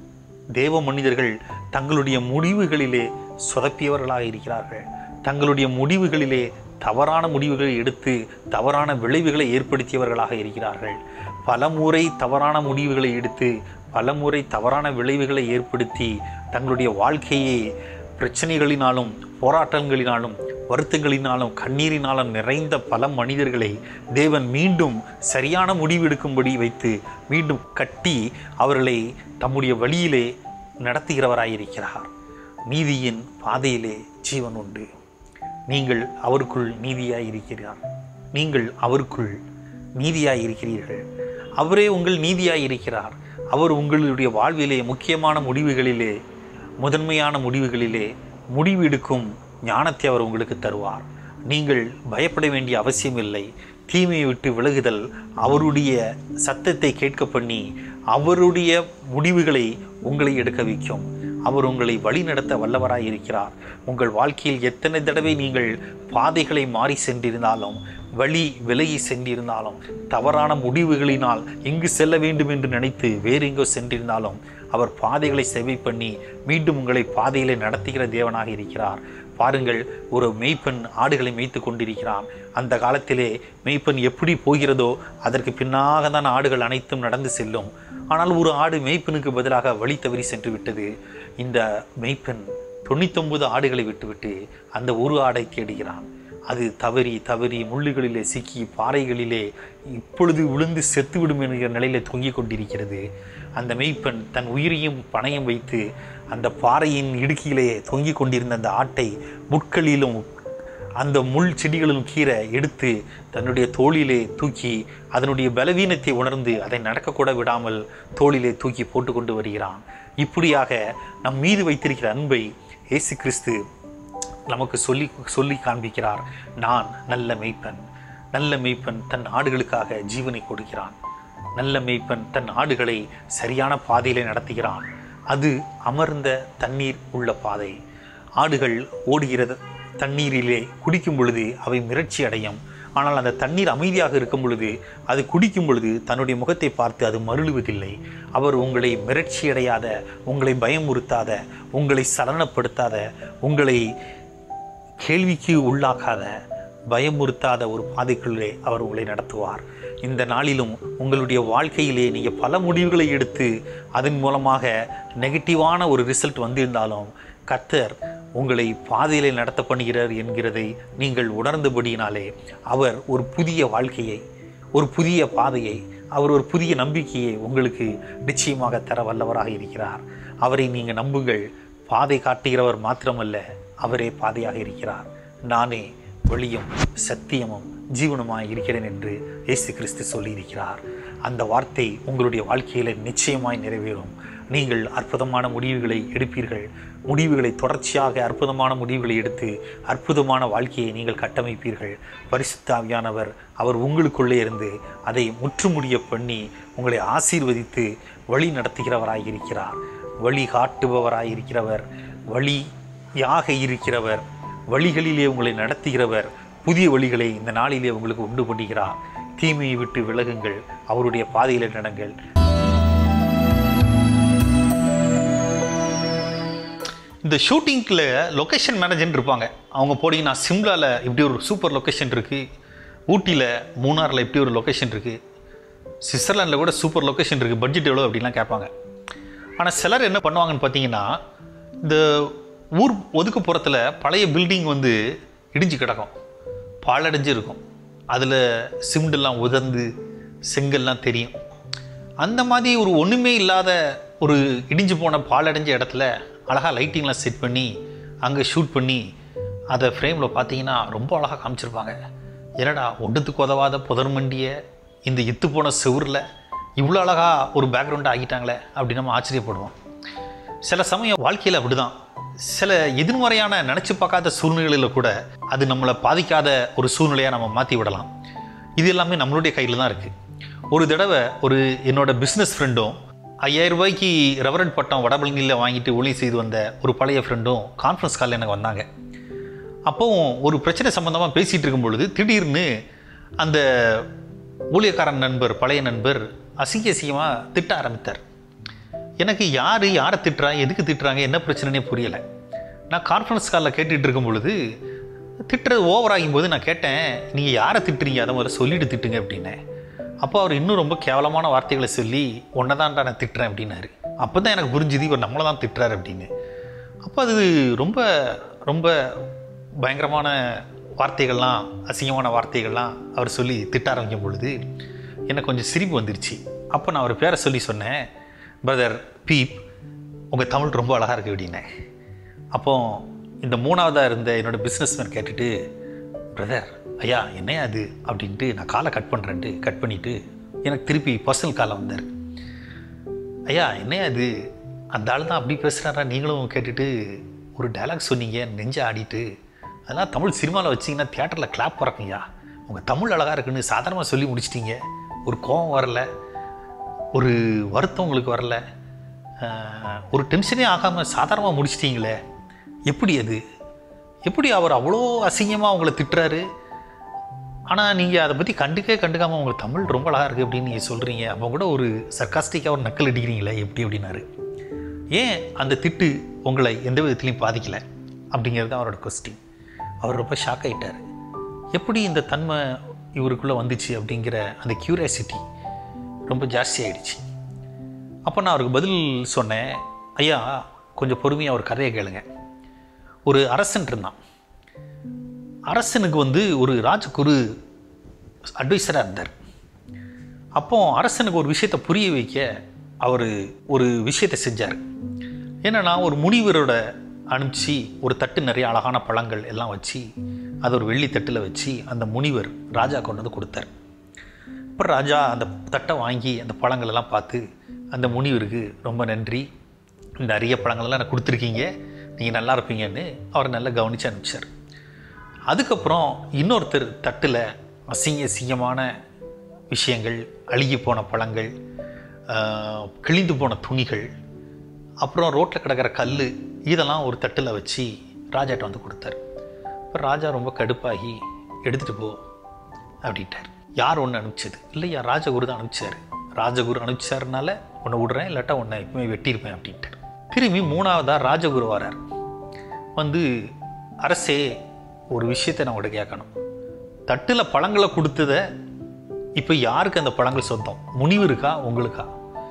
தேவ மனிதர்கள் தங்களுடைய முடிவுகளிலே சொதப்பியவர்களாக இருக்கிறார்கள் தங்களுடைய முடிவுகளிலே தவறான முடிவுகளை எடுத்து தவறான விளைவுகளை ஏற்படுத்தியவர்களாக இருக்கிறார்கள் பலமுறை தவறான முடிவுகளை எடுத்து பலமுறை தவறான விளைவுகளை ஏற்படுத்தி தங்களுடைய வாழ்க்கையை பிரச்சனைகளினாலும் போராட்டங்களினாலும் வருத்தங்களினாலும் கண்ணீரினாலும் நிறைந்த பல மனிதர்களை தேவன் மீண்டும் சரியான முடிவு எடுக்கும்படி வைத்து மீண்டும் கட்டி அவர்களை தம்முடைய வழியிலே நடத்துகிறவராயிருக்கிறார் நீதியின் பாதையிலே ஜீவன் உண்டு நீங்கள் அவருக்குள் நீதியாய் இருக்கிறார் நீங்கள் அவருக்குள் நீதியாய் இருக்கிறீர்கள் அவரே உங்கள் நீதியாய் இருக்கிறார் அவர் உங்களுடைய வாழ்விலே முக்கியமான முடிவுகளிலே முதன்மையான முடிவுகளிலே முடிவு எடுக்கும் ஞானத்தை அவர் உங்களுக்கு தருவார் நீங்கள் பயப்பட வேண்டிய அவசியமில்லை தீமையை விட்டு விலகுதல் அவருடைய சத்தத்தை கேட்க பண்ணி அவருடைய முடிவுகளை உங்களை எடுக்க வைக்கும் அவர் உங்களை வழி நடத்த வல்லவராய் இருக்கிறார் உங்கள் வாழ்க்கையில் எத்தனை தடவை நீங்கள் பாதைகளை மாறி சென்றிருந்தாலும் வழி விலகி சென்றிருந்தாலும் தவறான முடிவுகளினால் எங்கு செல்ல வேண்டும் என்று நினைத்து வேறு எங்கோ சென்றிருந்தாலும் அவர் பாதைகளை செவை பண்ணி மீண்டும் உங்களை பாதையிலே நடத்துகிற தேவனாக இருக்கிறார் பாருங்கள் ஒரு மெய்ப்பெண் ஆடுகளை மேய்த்து கொண்டிருக்கிறான் அந்த காலத்திலே மெய்ப்பெண் எப்படி போகிறதோ அதற்கு பின்னாக தான் ஆடுகள் அனைத்தும் நடந்து செல்லும் ஆனால் ஒரு ஆடு மெய்ப்பெனுக்கு பதிலாக வழி தவறி சென்று விட்டது இந்த மெய்ப்பெண் தொண்ணூத்தொன்பது ஆடுகளை விட்டுவிட்டு அந்த ஒரு ஆடை தேடுகிறான் அது தவறி தவறி முள்ளுகளிலே சிக்கி பாறைகளிலே இப்பொழுது விழுந்து செத்துவிடும் என்கிற நிலையிலே தொங்கிக் கொண்டிருக்கிறது அந்த மெய்ப்பெண் தன் உயிரையும் பணயம் வைத்து அந்த பாறையின் இடுக்கிலே தொங்கிக் கொண்டிருந்த அந்த ஆட்டை முட்களிலும் அந்த முள் செடிகளிலும் கீரை எடுத்து தன்னுடைய தோளிலே தூக்கி அதனுடைய பலவீனத்தை உணர்ந்து அதை நடக்கக்கூட விடாமல் தோளிலே தூக்கி போட்டு கொண்டு வருகிறான் இப்படியாக நம் மீது வைத்திருக்கிற அன்பை இயேசு கிறிஸ்து நமக்கு சொல்லி சொல்லி காண்பிக்கிறார் நான் நல்ல மெய்ப்பன் நல்ல மெய்ப்பன் தன் ஆடுகளுக்காக ஜீவனை கொடுக்கிறான் நல்ல மெய்ப்பன் தன் ஆடுகளை சரியான பாதையிலே நடத்துகிறான் அது அமர்ந்த தண்ணீர் உள்ள பாதை ஆடுகள் ஓடுகிறது தண்ணீரிலே குடிக்கும் பொழுது அவை மிரட்சி அடையும் ஆனால் அந்த தண்ணீர் அமைதியாக இருக்கும் பொழுது அது குடிக்கும் பொழுது தன்னுடைய முகத்தை பார்த்து அது மருளுவதில்லை அவர் உங்களை மிரட்சி அடையாத உங்களை பயமுறுத்தாத உங்களை சலனப்படுத்தாத உங்களை கேள்விக்கு உள்ளாக்காத பயமுறுத்தாத ஒரு பாதைக்குள்ளே அவர் உங்களை நடத்துவார் இந்த நாளிலும் உங்களுடைய வாழ்க்கையிலே நீங்கள் பல முடிவுகளை எடுத்து அதன் மூலமாக நெகட்டிவான ஒரு ரிசல்ட் வந்திருந்தாலும் கர்த்தர் உங்களை பாதையிலே நடத்த பண்ணுகிறார் என்கிறதை நீங்கள் உணர்ந்தபடியினாலே அவர் ஒரு புதிய வாழ்க்கையை ஒரு புதிய பாதையை அவர் ஒரு புதிய நம்பிக்கையை உங்களுக்கு நிச்சயமாக தர வல்லவராக இருக்கிறார் அவரை நீங்கள் நம்புங்கள் பாதை காட்டுகிறவர் மாத்திரமல்ல அவரே பாதையாக இருக்கிறார் நானே வழியும் சத்தியமும் ஜீவனுமாய் இருக்கிறேன் என்று இயேசு கிறிஸ்து சொல்லியிருக்கிறார் அந்த வார்த்தை உங்களுடைய வாழ்க்கையில் நிச்சயமாய் நிறைவேறும் நீங்கள் அற்புதமான முடிவுகளை எடுப்பீர்கள் முடிவுகளை தொடர்ச்சியாக அற்புதமான முடிவுகளை எடுத்து அற்புதமான வாழ்க்கையை நீங்கள் கட்டமைப்பீர்கள் பரிசுத்தாவியானவர் அவர் உங்களுக்குள்ளே இருந்து அதை முற்றுமுடிய பண்ணி உங்களை ஆசீர்வதித்து வழி நடத்துகிறவராய் இருக்கிறார் வழி காட்டுபவராய் இருக்கிறவர் வழியாக இருக்கிறவர் வழிகளிலே உங்களை நடத்துகிறவர் புதிய வழிகளை இந்த நாளிலே உங்களுக்கு உண்டு பண்ணுகிறார் தீமையை விட்டு விலகுங்கள் அவருடைய பாதையிலே நடங்கள் இந்த ஷூட்டிங்கில் லொக்கேஷன் மேனேஜர் இருப்பாங்க அவங்க போனீங்கன்னா சிம்லாவில் இப்படி ஒரு சூப்பர் லொக்கேஷன் இருக்குது ஊட்டியில் மூணாரில் இப்படி ஒரு லொக்கேஷன் இருக்குது சுவிட்சர்லாண்டில் கூட சூப்பர் லொக்கேஷன் இருக்குது பட்ஜெட் எவ்வளோ அப்படின்லாம் கேட்பாங்க ஆனால் சிலர் என்ன பண்ணுவாங்கன்னு பார்த்தீங்கன்னா இந்த ஊர் ஒதுக்குப்புறத்தில் பழைய பில்டிங் வந்து இடிஞ்சு கிடக்கும் பாழடைஞ்சு இருக்கும் அதில் சிமெண்டெல்லாம் உதர்ந்து செங்கல்லாம் தெரியும் அந்த மாதிரி ஒரு ஒன்றுமே இல்லாத ஒரு இடிஞ்சு போன பாழடைஞ்ச இடத்துல அழகாக லைட்டிங்லாம் செட் பண்ணி அங்கே ஷூட் பண்ணி அதை ஃப்ரேமில் பார்த்தீங்கன்னா ரொம்ப அழகாக காமிச்சிருப்பாங்க என்னடா ஒன்றுத்துக்கு உதவாத புதர் மண்டிய இந்த இத்து போன செவுரில் இவ்வளோ அழகாக ஒரு பேக்ரவுண்டை ஆகிட்டாங்களே அப்படின்னு நம்ம ஆச்சரியப்படுவோம் சில சமயம் வாழ்க்கையில் அப்படிதான் சில எதிர்மறையான நினச்சி பார்க்காத சூழ்நிலையில் கூட அது நம்மளை பாதிக்காத ஒரு சூழ்நிலையாக நம்ம மாற்றி விடலாம் இது எல்லாமே நம்மளுடைய கையில் தான் இருக்குது ஒரு தடவை ஒரு என்னோட பிஸ்னஸ் ஃப்ரெண்டும் ஐயாயிரம் ரூபாய்க்கு ரெவரண்ட் பட்டம் வடபழனியில் வாங்கிட்டு ஒளி செய்து வந்த ஒரு பழைய ஃப்ரெண்டும் கான்ஃபரன்ஸ் காலில் எனக்கு வந்தாங்க அப்போவும் ஒரு பிரச்சனை சம்மந்தமாக பேசிகிட்டு இருக்கும் பொழுது திடீர்னு அந்த ஊழியக்காரன் நண்பர் பழைய நண்பர் அசிங்க அசிங்கமாக திட்ட ஆரம்பித்தார் எனக்கு யார் யாரை திட்டுறா எதுக்கு திட்டுறாங்க என்ன பிரச்சனைனே புரியலை நான் கான்ஃபரன்ஸ் காலில் கேட்டுட்டு இருக்கும் பொழுது திட்டுறது ஓவர் ஆகும்போது நான் கேட்டேன் நீங்கள் யாரை திட்டுறீங்க அதை மாதிரி சொல்லிட்டு திட்டுங்க அப்படின்னேன் அப்போ அவர் இன்னும் ரொம்ப கேவலமான வார்த்தைகளை சொல்லி ஒன்றை தான்டா நான் திட்டுறேன் அப்படின்னாரு அப்போ தான் எனக்கு புரிஞ்சுது இவர் நம்மளை தான் திட்டுறாரு அப்படின்னு அப்போ அது ரொம்ப ரொம்ப பயங்கரமான வார்த்தைகள்லாம் அசிங்கமான வார்த்தைகள்லாம் அவர் சொல்லி திட்ட ஆரம்பிக்கும் பொழுது எனக்கு கொஞ்சம் சிரிப்பு வந்துருச்சு அப்போ நான் அவர் பேரை சொல்லி சொன்னேன் பிரதர் பீப் உங்கள் தமிழ் ரொம்ப அழகாக இருக்குது அப்படின்னேன் அப்போ இந்த மூணாவதாக இருந்த என்னோடய பிஸ்னஸ்மேன் கேட்டுட்டு பிரதர் ஐயா என்னையா அது அப்படின்ட்டு நான் காலை கட் பண்ணுறேன்ட்டு கட் பண்ணிவிட்டு எனக்கு திருப்பி பர்சனல் காலை வந்தார் ஐயா என்னையா அது அந்த ஆள் தான் அப்படி பேசுகிறாரா நீங்களும் கேட்டுட்டு ஒரு டைலாக் சொன்னீங்க நெஞ்சை ஆடிட்டு அதெல்லாம் தமிழ் சினிமாவில் வச்சிங்கன்னா தியேட்டரில் கிளாப் பறக்குங்கய்யா உங்கள் தமிழ் அழகாக இருக்குன்னு சாதாரணமாக சொல்லி முடிச்சிட்டீங்க ஒரு கோபம் வரல ஒரு வருத்தம் உங்களுக்கு வரல ஆஹ், ஒரு டென்ஷனே ஆகாமல் சாதாரணமாக முடிச்சிட்டீங்களே எப்படி அது எப்படி அவர் அவ்வளோ அசிங்கமாக உங்களை திட்டுறாரு ஆனால் நீங்கள் அதை பற்றி கண்டுக்கே கண்டுக்காமல் உங்களுக்கு தமிழ் ரொம்ப அழகாக இருக்குது அப்படின்னு நீங்கள் சொல்கிறீங்க அப்போ கூட ஒரு சர்க்காஸ்டிக்காக ஒரு நக்கல் அடிக்கிறீங்களே எப்படி அப்படின்னாரு ஏன் அந்த திட்டு உங்களை எந்த விதத்துலையும் பாதிக்கலை அப்படிங்கிறது அவரோட கொஸ்டின் அவர் ரொம்ப ஷாக் ஆயிட்டார் எப்படி இந்த தன்மை இவருக்குள்ளே வந்துச்சு அப்படிங்கிற அந்த க்யூரியாசிட்டி ரொம்ப ஜாஸ்தி ஆயிடுச்சு அப்போ நான் அவருக்கு பதில் சொன்னேன் ஐயா கொஞ்சம் பொறுமையாக ஒரு கதையை கேளுங்க ஒரு அரசன் இருந்தான் அரசனுக்கு வந்து ஒரு ராஜகுரு அட்வைசராக இருந்தார் அப்போ அரசனுக்கு ஒரு விஷயத்தை புரிய வைக்க அவர் ஒரு விஷயத்தை செஞ்சார் என்னன்னா ஒரு முனிவரோட அனுப்பிச்சு ஒரு தட்டு நிறைய அழகான பழங்கள் எல்லாம் வச்சு அதை ஒரு வெள்ளி தட்டில் வச்சு அந்த முனிவர் ராஜா கொண்டு வந்து கொடுத்தார் அப்புறம் ராஜா அந்த தட்டை வாங்கி அந்த பழங்கள் எல்லாம் பார்த்து அந்த முனிவருக்கு ரொம்ப நன்றி இந்த அரிய பழங்களெல்லாம் எனக்கு கொடுத்துருக்கீங்க நீங்கள் நல்லா இருப்பீங்கன்னு அவர் நல்லா கவனித்து அனுப்பிச்சார் அதுக்கப்புறம் இன்னொருத்தர் தட்டில் அசிங்க அசிங்கமான விஷயங்கள் அழுகி போன பழங்கள் ஆஹ், கிழிந்து போன துணிகள் அப்புறம் ரோட்டில் கிடக்கிற கல் இதெல்லாம் ஒரு தட்டில் வச்சு ராஜாட்ட வந்து கொடுத்தாரு இப்போ ராஜா ரொம்ப கடுப்பாகி எடுத்துகிட்டு போ அப்படின்ட்டார் யார் ஒன்று அனுப்பிச்சது இல்லையா ராஜகுரு தான் அனுப்பிச்சார் ராஜகுரு அனுப்பிச்சாருனால உன்னை விடுறேன் இல்லாட்டா உன்னை எப்பவுமே வெட்டியிருப்பேன் அப்படின்ட்டார் திரும்பி மூணாவதாக ராஜகுரு வரார் வந்து அரசே ஒரு விஷயத்தை நான் உங்கள்கிட்ட கேட்கணும் தட்டில் பழங்களை கொடுத்தத இப்போ யாருக்கு அந்த பழங்கள் சொந்தம் முனிவருக்கா உங்களுக்கா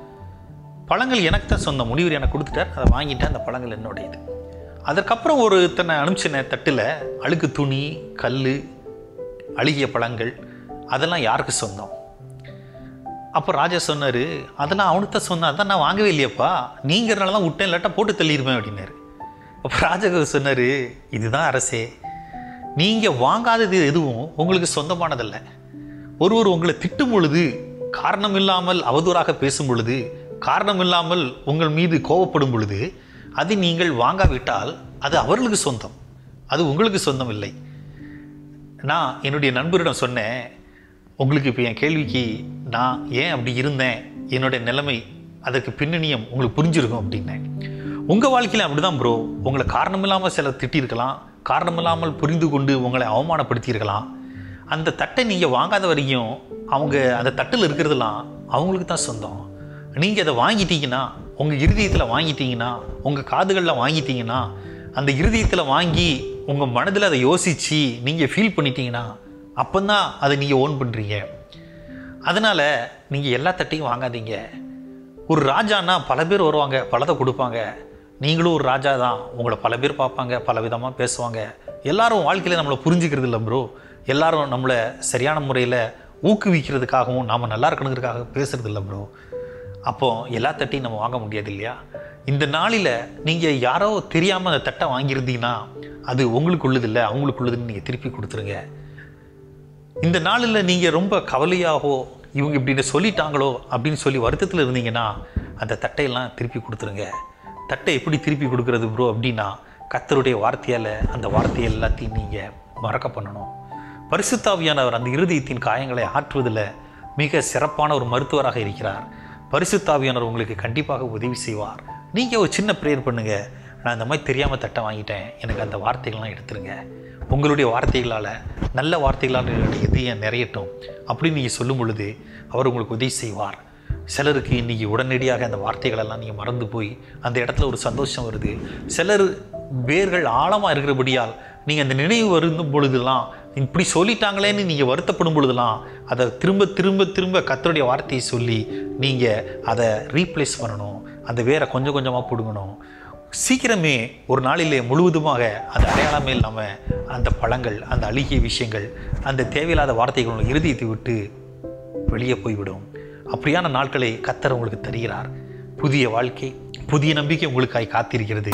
பழங்கள் எனக்கு தான் சொந்தம் முனிவர் எனக்கு கொடுத்துட்டார் அதை வாங்கிட்டேன் அந்த பழங்கள் என்னுடையது அதற்கப்புறம் ஒருத்தனை அனுப்பிச்சின தட்டில் அழுக்கு துணி கல் அழுகிய பழங்கள் அதெல்லாம் யாருக்கு சொந்தம் அப்போ ராஜா சொன்னார் அதெல்லாம் அவனுக்கு தான் சொன்னேன் அதான் நான் வாங்கவே இல்லையப்பா நீங்கிறனால தான் விட்டேன் இல்லாட்டா போட்டு தள்ளியிருப்பேன் அப்படின்னாரு அப்போ ராஜகுரு சொன்னார் இதுதான் அரசே நீங்கள் வாங்காதது எதுவும் உங்களுக்கு சொந்தமானதல்ல ஒருவர் உங்களை திட்டும் பொழுது காரணம் இல்லாமல் அவதூறாக பேசும் பொழுது காரணம் இல்லாமல் உங்கள் மீது கோபப்படும் பொழுது அதை நீங்கள் வாங்காவிட்டால் அது அவர்களுக்கு சொந்தம் அது உங்களுக்கு சொந்தம் இல்லை நான் என்னுடைய நண்பரிடம் சொன்னேன் உங்களுக்கு இப்போ என் கேள்விக்கு நான் ஏன் அப்படி இருந்தேன் என்னுடைய நிலைமை அதற்கு பின்னணியம் உங்களுக்கு புரிஞ்சிருக்கும் அப்படின்னேன் உங்கள் வாழ்க்கையில் அப்படிதான் ப்ரோ உங்களை காரணம் இல்லாமல் சிலர் திட்டியிருக்கலாம் காரணம் இல்லாமல் புரிந்து கொண்டு உங்களை அவமானப்படுத்தியிருக்கலாம் அந்த தட்டை நீங்கள் வாங்காத வரைக்கும் அவங்க அந்த தட்டில் இருக்கிறதெல்லாம் அவங்களுக்கு தான் சொந்தம் நீங்கள் அதை வாங்கிட்டீங்கன்னா உங்கள் இருதயத்தில் வாங்கிட்டீங்கன்னா உங்கள் காதுகளில் வாங்கிட்டீங்கன்னா அந்த இருதயத்தில் வாங்கி உங்கள் மனதில் அதை யோசித்து நீங்கள் ஃபீல் பண்ணிட்டீங்கன்னா அப்போதான் அதை நீங்கள் ஓன் பண்ணுறீங்க அதனால் நீங்கள் எல்லா தட்டையும் வாங்காதீங்க ஒரு ராஜானா பல பேர் வருவாங்க பலதை கொடுப்பாங்க நீங்களும் ஒரு ராஜா தான் உங்களை பல பேர் பார்ப்பாங்க பல விதமாக பேசுவாங்க எல்லாரும் வாழ்க்கையில் நம்மளை புரிஞ்சுக்கிறது இல்லை ப்ரோ எல்லாரும் நம்மளை சரியான முறையில் ஊக்குவிக்கிறதுக்காகவும் நாம் நல்லா இருக்கணுங்கிறதுக்காக பேசுறது இல்லை ப்ரோ அப்போ எல்லா தட்டையும் நம்ம வாங்க முடியாது இல்லையா இந்த நாளில் நீங்கள் யாரோ தெரியாமல் அந்த தட்டை வாங்கியிருந்தீங்கன்னா அது உங்களுக்கு உள்ளது இல்லை அவங்களுக்கு உள்ளதுன்னு நீங்கள் திருப்பி கொடுத்துருங்க இந்த நாளில் நீங்கள் ரொம்ப கவலையாகவோ இவங்க இப்படி சொல்லிட்டாங்களோ அப்படின்னு சொல்லி வருத்தத்தில் இருந்தீங்கன்னா அந்த தட்டையெல்லாம் திருப்பி கொடுத்துருங்க தட்டை எப்படி திருப்பி கொடுக்கறது ப்ரோ அப்படின்னா கத்தருடைய வார்த்தையால் அந்த வார்த்தையை எல்லாத்தையும் நீங்கள் மறக்க பண்ணணும் பரிசுத்தாவியானவர் அந்த இருதயத்தின் காயங்களை ஆற்றுவதில் மிக சிறப்பான ஒரு மருத்துவராக இருக்கிறார் பரிசுத்தாவியானவர் உங்களுக்கு கண்டிப்பாக உதவி செய்வார் நீங்கள் ஒரு சின்ன ப்ரேயர் பண்ணுங்கள் நான் இந்த மாதிரி தெரியாமல் தட்டை வாங்கிட்டேன் எனக்கு அந்த வார்த்தைகள்லாம் எடுத்துருங்க உங்களுடைய வார்த்தைகளால் நல்ல வார்த்தைகளால் என்னுடைய இதயம் நிறையட்டும் அப்படின்னு நீங்கள் சொல்லும் பொழுது அவர் உங்களுக்கு உதவி செய்வார் சிலருக்கு இன்றைக்கி உடனடியாக அந்த வார்த்தைகளெல்லாம் நீங்கள் மறந்து போய் அந்த இடத்துல ஒரு சந்தோஷம் வருது சிலர் வேர்கள் ஆழமாக இருக்கிறபடியால் நீங்கள் அந்த நினைவு வருந்தும் பொழுதெல்லாம் இப்படி சொல்லிட்டாங்களேன்னு நீங்கள் வருத்தப்படும் பொழுதெல்லாம் அதை திரும்ப திரும்ப திரும்ப கத்தருடைய வார்த்தையை சொல்லி நீங்கள் அதை ரீப்ளேஸ் பண்ணணும் அந்த வேரை கொஞ்சம் கொஞ்சமாக பிடுங்கணும் சீக்கிரமே ஒரு நாளிலே முழுவதுமாக அந்த அடையாளமே இல்லாமல் அந்த பழங்கள் அந்த அழுகிய விஷயங்கள் அந்த தேவையில்லாத வார்த்தைகள் இருதயத்தை விட்டு வெளியே போய்விடும் அப்படியான நாட்களை கத்தர் உங்களுக்கு தருகிறார் புதிய வாழ்க்கை புதிய நம்பிக்கை உங்களுக்காய் காத்திருக்கிறது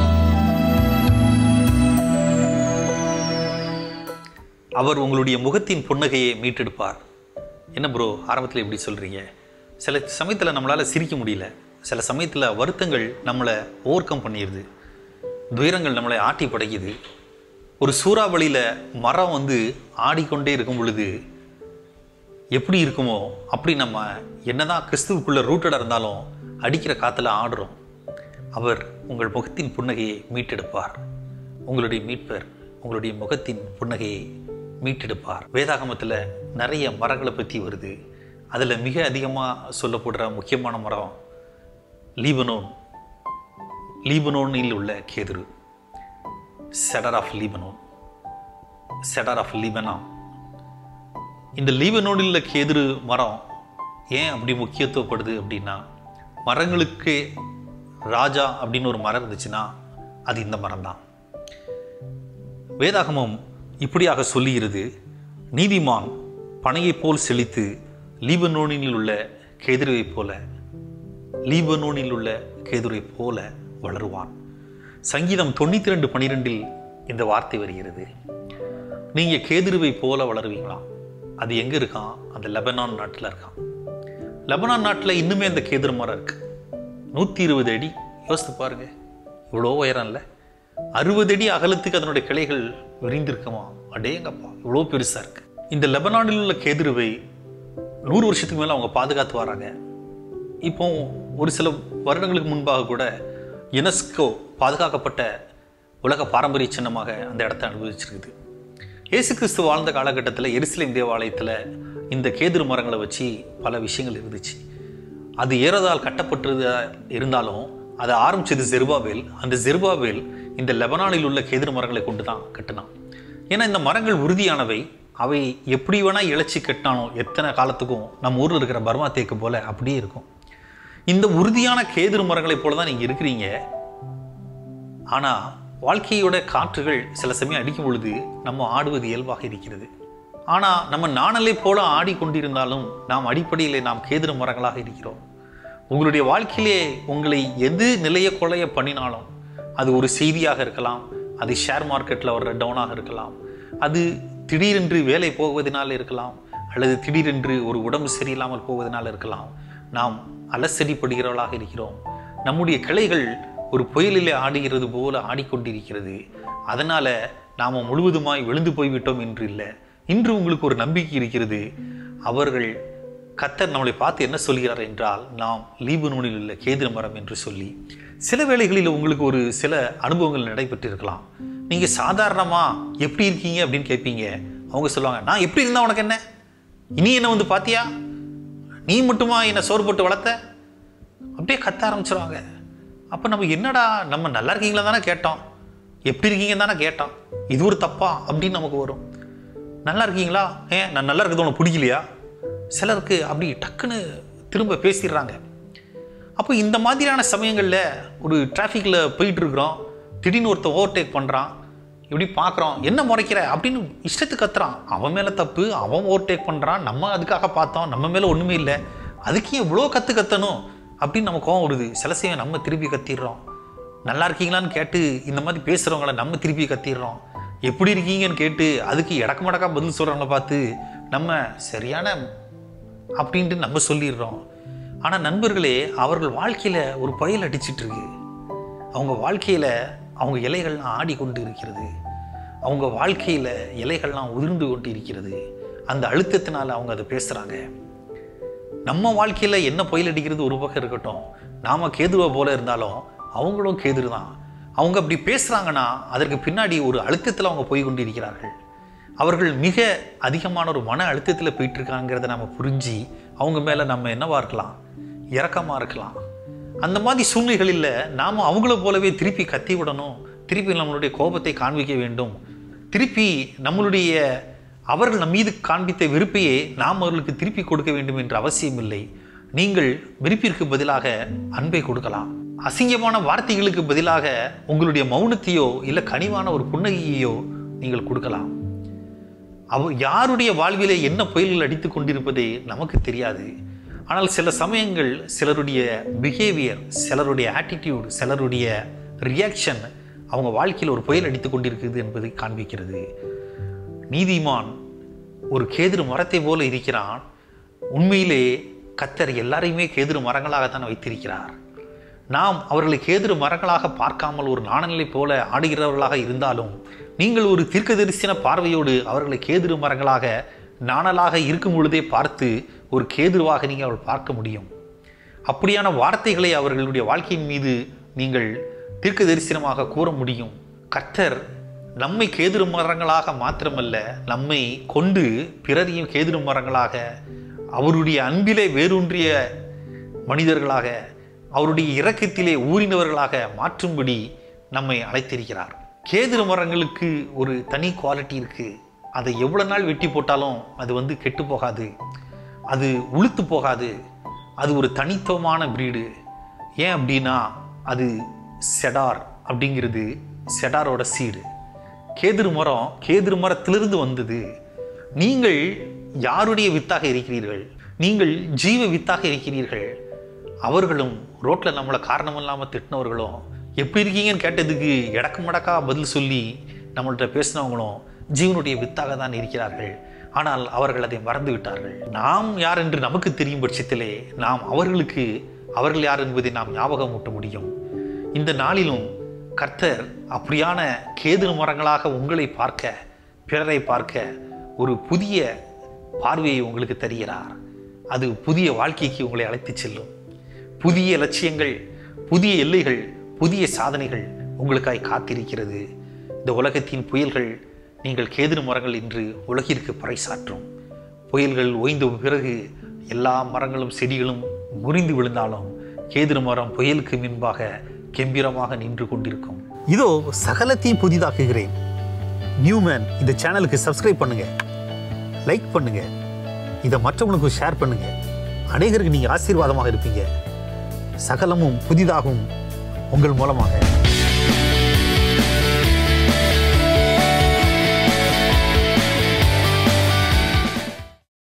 அவர் உங்களுடைய முகத்தின் புன்னகையை மீட்டெடுப்பார் என்ன ப்ரோ ஆரம்பத்தில் இப்படி சொல்கிறீங்க சில சமயத்தில் நம்மளால் சிரிக்க முடியல சில சமயத்தில் வருத்தங்கள் நம்மளை ஓவர் கம் பண்ணிடுது துயரங்கள் நம்மளை ஆட்டி படைக்குது ஒரு சூறாவளியில் மரம் வந்து ஆடிக்கொண்டே இருக்கும் பொழுது எப்படி இருக்குமோ அப்படி நம்ம என்னதான் கிறிஸ்துவுக்குள்ள ரூட்டடாக இருந்தாலும் அடிக்கிற காற்றுல ஆடுறோம் அவர் உங்கள் முகத்தின் புன்னகையை மீட்டெடுப்பார் உங்களுடைய மீட்பர் உங்களுடைய முகத்தின் புன்னகையை மீட்டெடுப்பார் வேதாகமத்தில் நிறைய மரங்களை பற்றி வருது அதில் மிக அதிகமாக சொல்லப்படுற முக்கியமான மரம் லீபனோன் லீபனோனில் உள்ள கேதுரு cedar of Lebanon cedar of Lebanon இந்த லீபனோனில் உள்ள கேதுரு மரம் ஏன் அப்படி முக்கியத்துவப்படுது அப்படின்னா மரங்களுக்கு ராஜா அப்படின்னு ஒரு மரம் இருந்துச்சுன்னா அது இந்த மரம் தான் வேதாகமம் இப்படியாக சொல்லுகிறது நீதிமான் பனையைப் போல் செழித்து லீபனோனில் உள்ள கேதுருவைப் போல லீபனோனில் உள்ள கேதுரை போல வளருவான் சங்கீதம் தொண்ணூற்றி ரெண்டு பனிரெண்டில் இந்த வார்த்தை வருகிறது நீங்கள் கேதுருவை போல வளருவீங்களாம் அது எங்கே இருக்கான் அந்த லெபனான் நாட்டில் இருக்கான் லெபனான் நாட்டில் இன்னுமே அந்த கேதுரு மரம் இருக்கு நூற்றி இருபது அடி யோசித்து பாருங்க இவ்வளோ உயரம் இல்லை அறுபது அடி அகலத்துக்கு அதனுடைய கிளைகள் விரிந்திருக்குமா அடேங்கப்பா இவ்வளோ பெருசா இருக்கு இந்த லெபனானில் உள்ள கேதுருவை நூறு வருஷத்துக்கு மேல அவங்க பாதுகாத்து வராங்க இப்போ ஒரு சில வருடங்களுக்கு முன்பாக கூட யுனெஸ்கோ பாதுகாக்கப்பட்ட உலக பாரம்பரிய சின்னமாக அந்த இடத்தை அனுபவிச்சிருக்குது இயேசு கிறிஸ்து வாழ்ந்த காலகட்டத்தில் எருசலேம் தேவாலயத்தில் இந்த கேதுரு மரங்களை வச்சு பல விஷயங்கள் இருந்துச்சு அது ஏறதால் கட்டப்பட்டது இருந்தாலும் அதை ஆரம்பிச்சது ஜெருபாவேல் அந்த ஜெருபாவேல் இந்த லெபனானில் உள்ள கேதுரு மரங்களை கொண்டு தான் கட்டினான் ஏன்னா இந்த மரங்கள் உறுதியானவை அவை எப்படி வேணா இழைச்சி கட்டினாலும் எத்தனை காலத்துக்கும் நம்ம ஊரில் இருக்கிற பர்மா தேக்கு போல அப்படியே இருக்கும் இந்த உறுதியான கேதுரு மரங்களைப் போல தான் நீங்கள் இருக்கிறீங்க ஆனால் வாழ்க்கையோட காற்றுகள் சில சமயம் அடிக்கும் பொழுது நம்ம ஆடுவது இயல்பாக இருக்கிறது ஆனால் நம்ம நாணலை போல ஆடிக்கொண்டிருந்தாலும் நாம் அடிப்படையில் நாம் கேதுரு மரங்களாக இருக்கிறோம் உங்களுடைய வாழ்க்கையிலே உங்களை எது நிலைய கொலைய பண்ணினாலும் அது ஒரு செய்தியாக இருக்கலாம் அது ஷேர் மார்க்கெட்டில் வர்ற டவுனாக இருக்கலாம் அது திடீரென்று வேலை போவதனால் இருக்கலாம் அல்லது திடீரென்று ஒரு உடம்பு சரியில்லாமல் போவதனால் இருக்கலாம் நாம் அலசடிப்படுகிறவர்களாக இருக்கிறோம் நம்முடைய கிளைகள் ஒரு புயலிலே ஆடுகிறது போல ஆடிக்கொண்டிருக்கிறது அதனால நாம முழுவதுமாய் விழுந்து போய்விட்டோம் என்று இல்லை இன்று உங்களுக்கு ஒரு நம்பிக்கை இருக்கிறது அவர்கள் கத்தர் நம்மளை பார்த்து என்ன சொல்கிறார் என்றால் நாம் லீபனூனில் உள்ள கேதுர மரம் என்று சொல்லி சில வேளைகளில் உங்களுக்கு ஒரு சில அனுபவங்கள் நடைபெற்றிருக்கலாம் நீங்க சாதாரணமா எப்படி இருக்கீங்க அப்படின்னு கேட்பீங்க அவங்க சொல்லுவாங்க நான் எப்படி இருந்தா உனக்கு என்ன இனி என்ன வந்து பாத்தியா நீ மட்டுமா என்னை சோறு போட்டு வளர்த்த அப்படியே கத்த ஆரம்பிச்சிருவாங்க அப்போ நம்ம என்னடா நம்ம நல்லா இருக்கீங்களா தானே கேட்டோம் எப்படி இருக்கீங்க தானே கேட்டோம் இது ஒரு தப்பா அப்படின்னு நமக்கு வரும் நல்லா இருக்கீங்களா ஏன் நான் நல்லா இருக்கிறது உனக்கு பிடிக்கலையா சிலருக்கு அப்படி டக்குன்னு திரும்ப பேசிடுறாங்க அப்போ இந்த மாதிரியான சமயங்களில் ஒரு டிராஃபிக்கில் போயிட்டு இருக்கிறோம் திடீர்னு ஒருத்தன் ஓவர்டேக் பண்ணுறான் இப்படி பார்க்குறோம் என்ன முறைக்கிற அப்படின்னு இஷ்டத்துக்கு கத்துறான் அவன் மேலே தப்பு அவன் ஓவர்டேக் பண்ணுறான் நம்ம அதுக்காக பார்த்தோம் நம்ம மேலே ஒன்றுமே இல்லை அதுக்கு ஏன் இவ்வளோ கற்று கத்தணும் அப்படின்னு நம்ம கோவம் வருது சில சமயம் நம்ம திருப்பி கத்திடுறோம் நல்லா இருக்கீங்களான்னு கேட்டு இந்த மாதிரி பேசுகிறவங்கள நம்ம திருப்பி கத்திடுறோம் எப்படி இருக்கீங்கன்னு கேட்டு அதுக்கு இடக்கு மடக்கா பதில் சொல்கிறவங்கள பார்த்து நம்ம சரியான அப்படின்ட்டு நம்ம சொல்லிடுறோம் ஆனால் நண்பர்களே அவர்கள் வாழ்க்கையில் ஒரு புயல் அடிச்சிட்டு இருக்கு அவங்க வாழ்க்கையில் அவங்க இலைகள்லாம் ஆடிக்கொண்டு இருக்கிறது அவங்க வாழ்க்கையில் இலைகள்லாம் உதிர்ந்து கொண்டு இருக்கிறது அந்த அழுத்தத்தினால அவங்க அதை பேசுகிறாங்க நம்ம வாழ்க்கையில் என்ன புயல் அடிக்கிறது ஒரு பக்கம் இருக்கட்டும் நாம கேதுவை போல இருந்தாலும் அவங்களும் கேதுரு தான் அவங்க அப்படி பேசுகிறாங்கன்னா அதற்கு பின்னாடி ஒரு அழுத்தத்தில் அவங்க போய் கொண்டிருக்கிறார்கள் அவர்கள் மிக அதிகமான ஒரு மன அழுத்தத்தில் போயிட்டு இருக்காங்கிறத நம்ம புரிஞ்சு அவங்க மேலே நம்ம என்னவா இருக்கலாம் இரக்கமாக இருக்கலாம் அந்த மாதிரி சூழ்நிலைகளில் நாம் அவங்கள போலவே திருப்பி கத்தி விடணும் திருப்பி நம்மளுடைய கோபத்தை காண்பிக்க வேண்டும் திருப்பி நம்மளுடைய அவர்கள் நம் மீது காண்பித்த வெறுப்பையே நாம் அவர்களுக்கு திருப்பி கொடுக்க வேண்டும் என்ற அவசியம் இல்லை நீங்கள் வெறுப்பிற்கு பதிலாக அன்பை கொடுக்கலாம் அசிங்கமான வார்த்தைகளுக்கு பதிலாக உங்களுடைய மௌனத்தையோ இல்லை கனிவான ஒரு புன்னகையையோ நீங்கள் கொடுக்கலாம் அவ யாருடைய வாழ்விலே என்ன புயல்கள் அடித்து கொண்டிருப்பதே நமக்கு தெரியாது ஆனால் சில சமயங்கள் சிலருடைய பிஹேவியர் சிலருடைய ஆட்டிடியூட் சிலருடைய ரியாக்ஷன் அவங்க வாழ்க்கையில் ஒரு புயல் அடித்து கொண்டிருக்குது என்பதை காண்பிக்கிறது நீதிமான் ஒரு கேதுரு மரத்தை போல இருக்கிறான் உண்மையிலே கத்தர் எல்லாரையுமே கேதுரு மரங்களாகத்தான் வைத்திருக்கிறார் நாம் அவர்களை கேதுரு மரங்களாக பார்க்காமல் ஒரு நாணநிலை போல ஆடுகிறவர்களாக இருந்தாலும் நீங்கள் ஒரு தீர்க்கதரிசன பார்வையோடு அவர்களை கேதுரு மரங்களாக நாணலாக இருக்கும் பொழுதே பார்த்து ஒரு கேதுருவாக நீங்கள் அவள் பார்க்க முடியும் அப்படியான வார்த்தைகளை அவர்களுடைய வாழ்க்கையின் மீது நீங்கள் தீர்க்க தரிசனமாக கூற முடியும் கர்த்தர் நம்மை கேதுரு மரங்களாக மாத்திரமல்ல நம்மை கொண்டு பிறரையும் கேதுரு மரங்களாக அவருடைய அன்பிலே வேரூன்றிய மனிதர்களாக அவருடைய இரக்கத்திலே ஊறினவர்களாக மாற்றும்படி நம்மை அழைத்திருக்கிறார் கேதுரு மரங்களுக்கு ஒரு தனி குவாலிட்டி இருக்கு அதை எவ்வளோ நாள் வெட்டி போட்டாலும் அது வந்து கெட்டு போகாது அது உளுத்து போகாது அது ஒரு தனித்துவமான பிரீடு ஏன் அப்படின்னா அது செடார் அப்படிங்கிறது செடாரோட சீடு கேதுரு மரம் கேதுரு மரத்திலிருந்து வந்தது நீங்கள் யாருடைய வித்தாக இருக்கிறீர்கள் நீங்கள் ஜீவ வித்தாக இருக்கிறீர்கள் அவர்களும் ரோட்டில் நம்மளை காரணம் இல்லாமல் திட்டினவர்களும் எப்படி இருக்கீங்கன்னு கேட்டதுக்கு இடக்கு மடக்கா பதில் சொல்லி நம்மள்ட்ட பேசினவங்களும் ஜீவனுடைய வித்தாக தான் இருக்கிறார்கள் ஆனால் அவர்கள் அதை மறந்து விட்டார்கள் நாம் யார் என்று நமக்கு தெரியும் பட்சத்திலே நாம் அவர்களுக்கு அவர்கள் யார் என்பதை நாம் ஞாபகம் ஊட்ட முடியும் இந்த நாளிலும் கர்த்தர் அப்படியான கேது மரங்களாக உங்களை பார்க்க பிறரை பார்க்க ஒரு புதிய பார்வையை உங்களுக்கு தருகிறார் அது புதிய வாழ்க்கைக்கு உங்களை அழைத்துச் செல்லும் புதிய லட்சியங்கள் புதிய எல்லைகள் புதிய சாதனைகள் உங்களுக்காய் காத்திருக்கிறது இந்த உலகத்தின் புயல்கள் நீங்கள் கேது மரங்கள் என்று உலகிற்கு பறைசாற்றும் புயல்கள் ஓய்ந்த பிறகு எல்லா மரங்களும் செடிகளும் முறிந்து விழுந்தாலும் கேது மரம் புயலுக்கு முன்பாக கெம்பீரமாக நின்று கொண்டிருக்கும் இதோ சகலத்தையும் புதிதாக்குகிறேன் நியூமேன் இந்த சேனலுக்கு சப்ஸ்கிரைப் பண்ணுங்க லைக் பண்ணுங்க இதை மற்றவங்களுக்கு ஷேர் பண்ணுங்க அநேகருக்கு நீங்க ஆசீர்வாதமாக இருப்பீங்க சகலமும் புதிதாகும் உங்கள் மூலமாக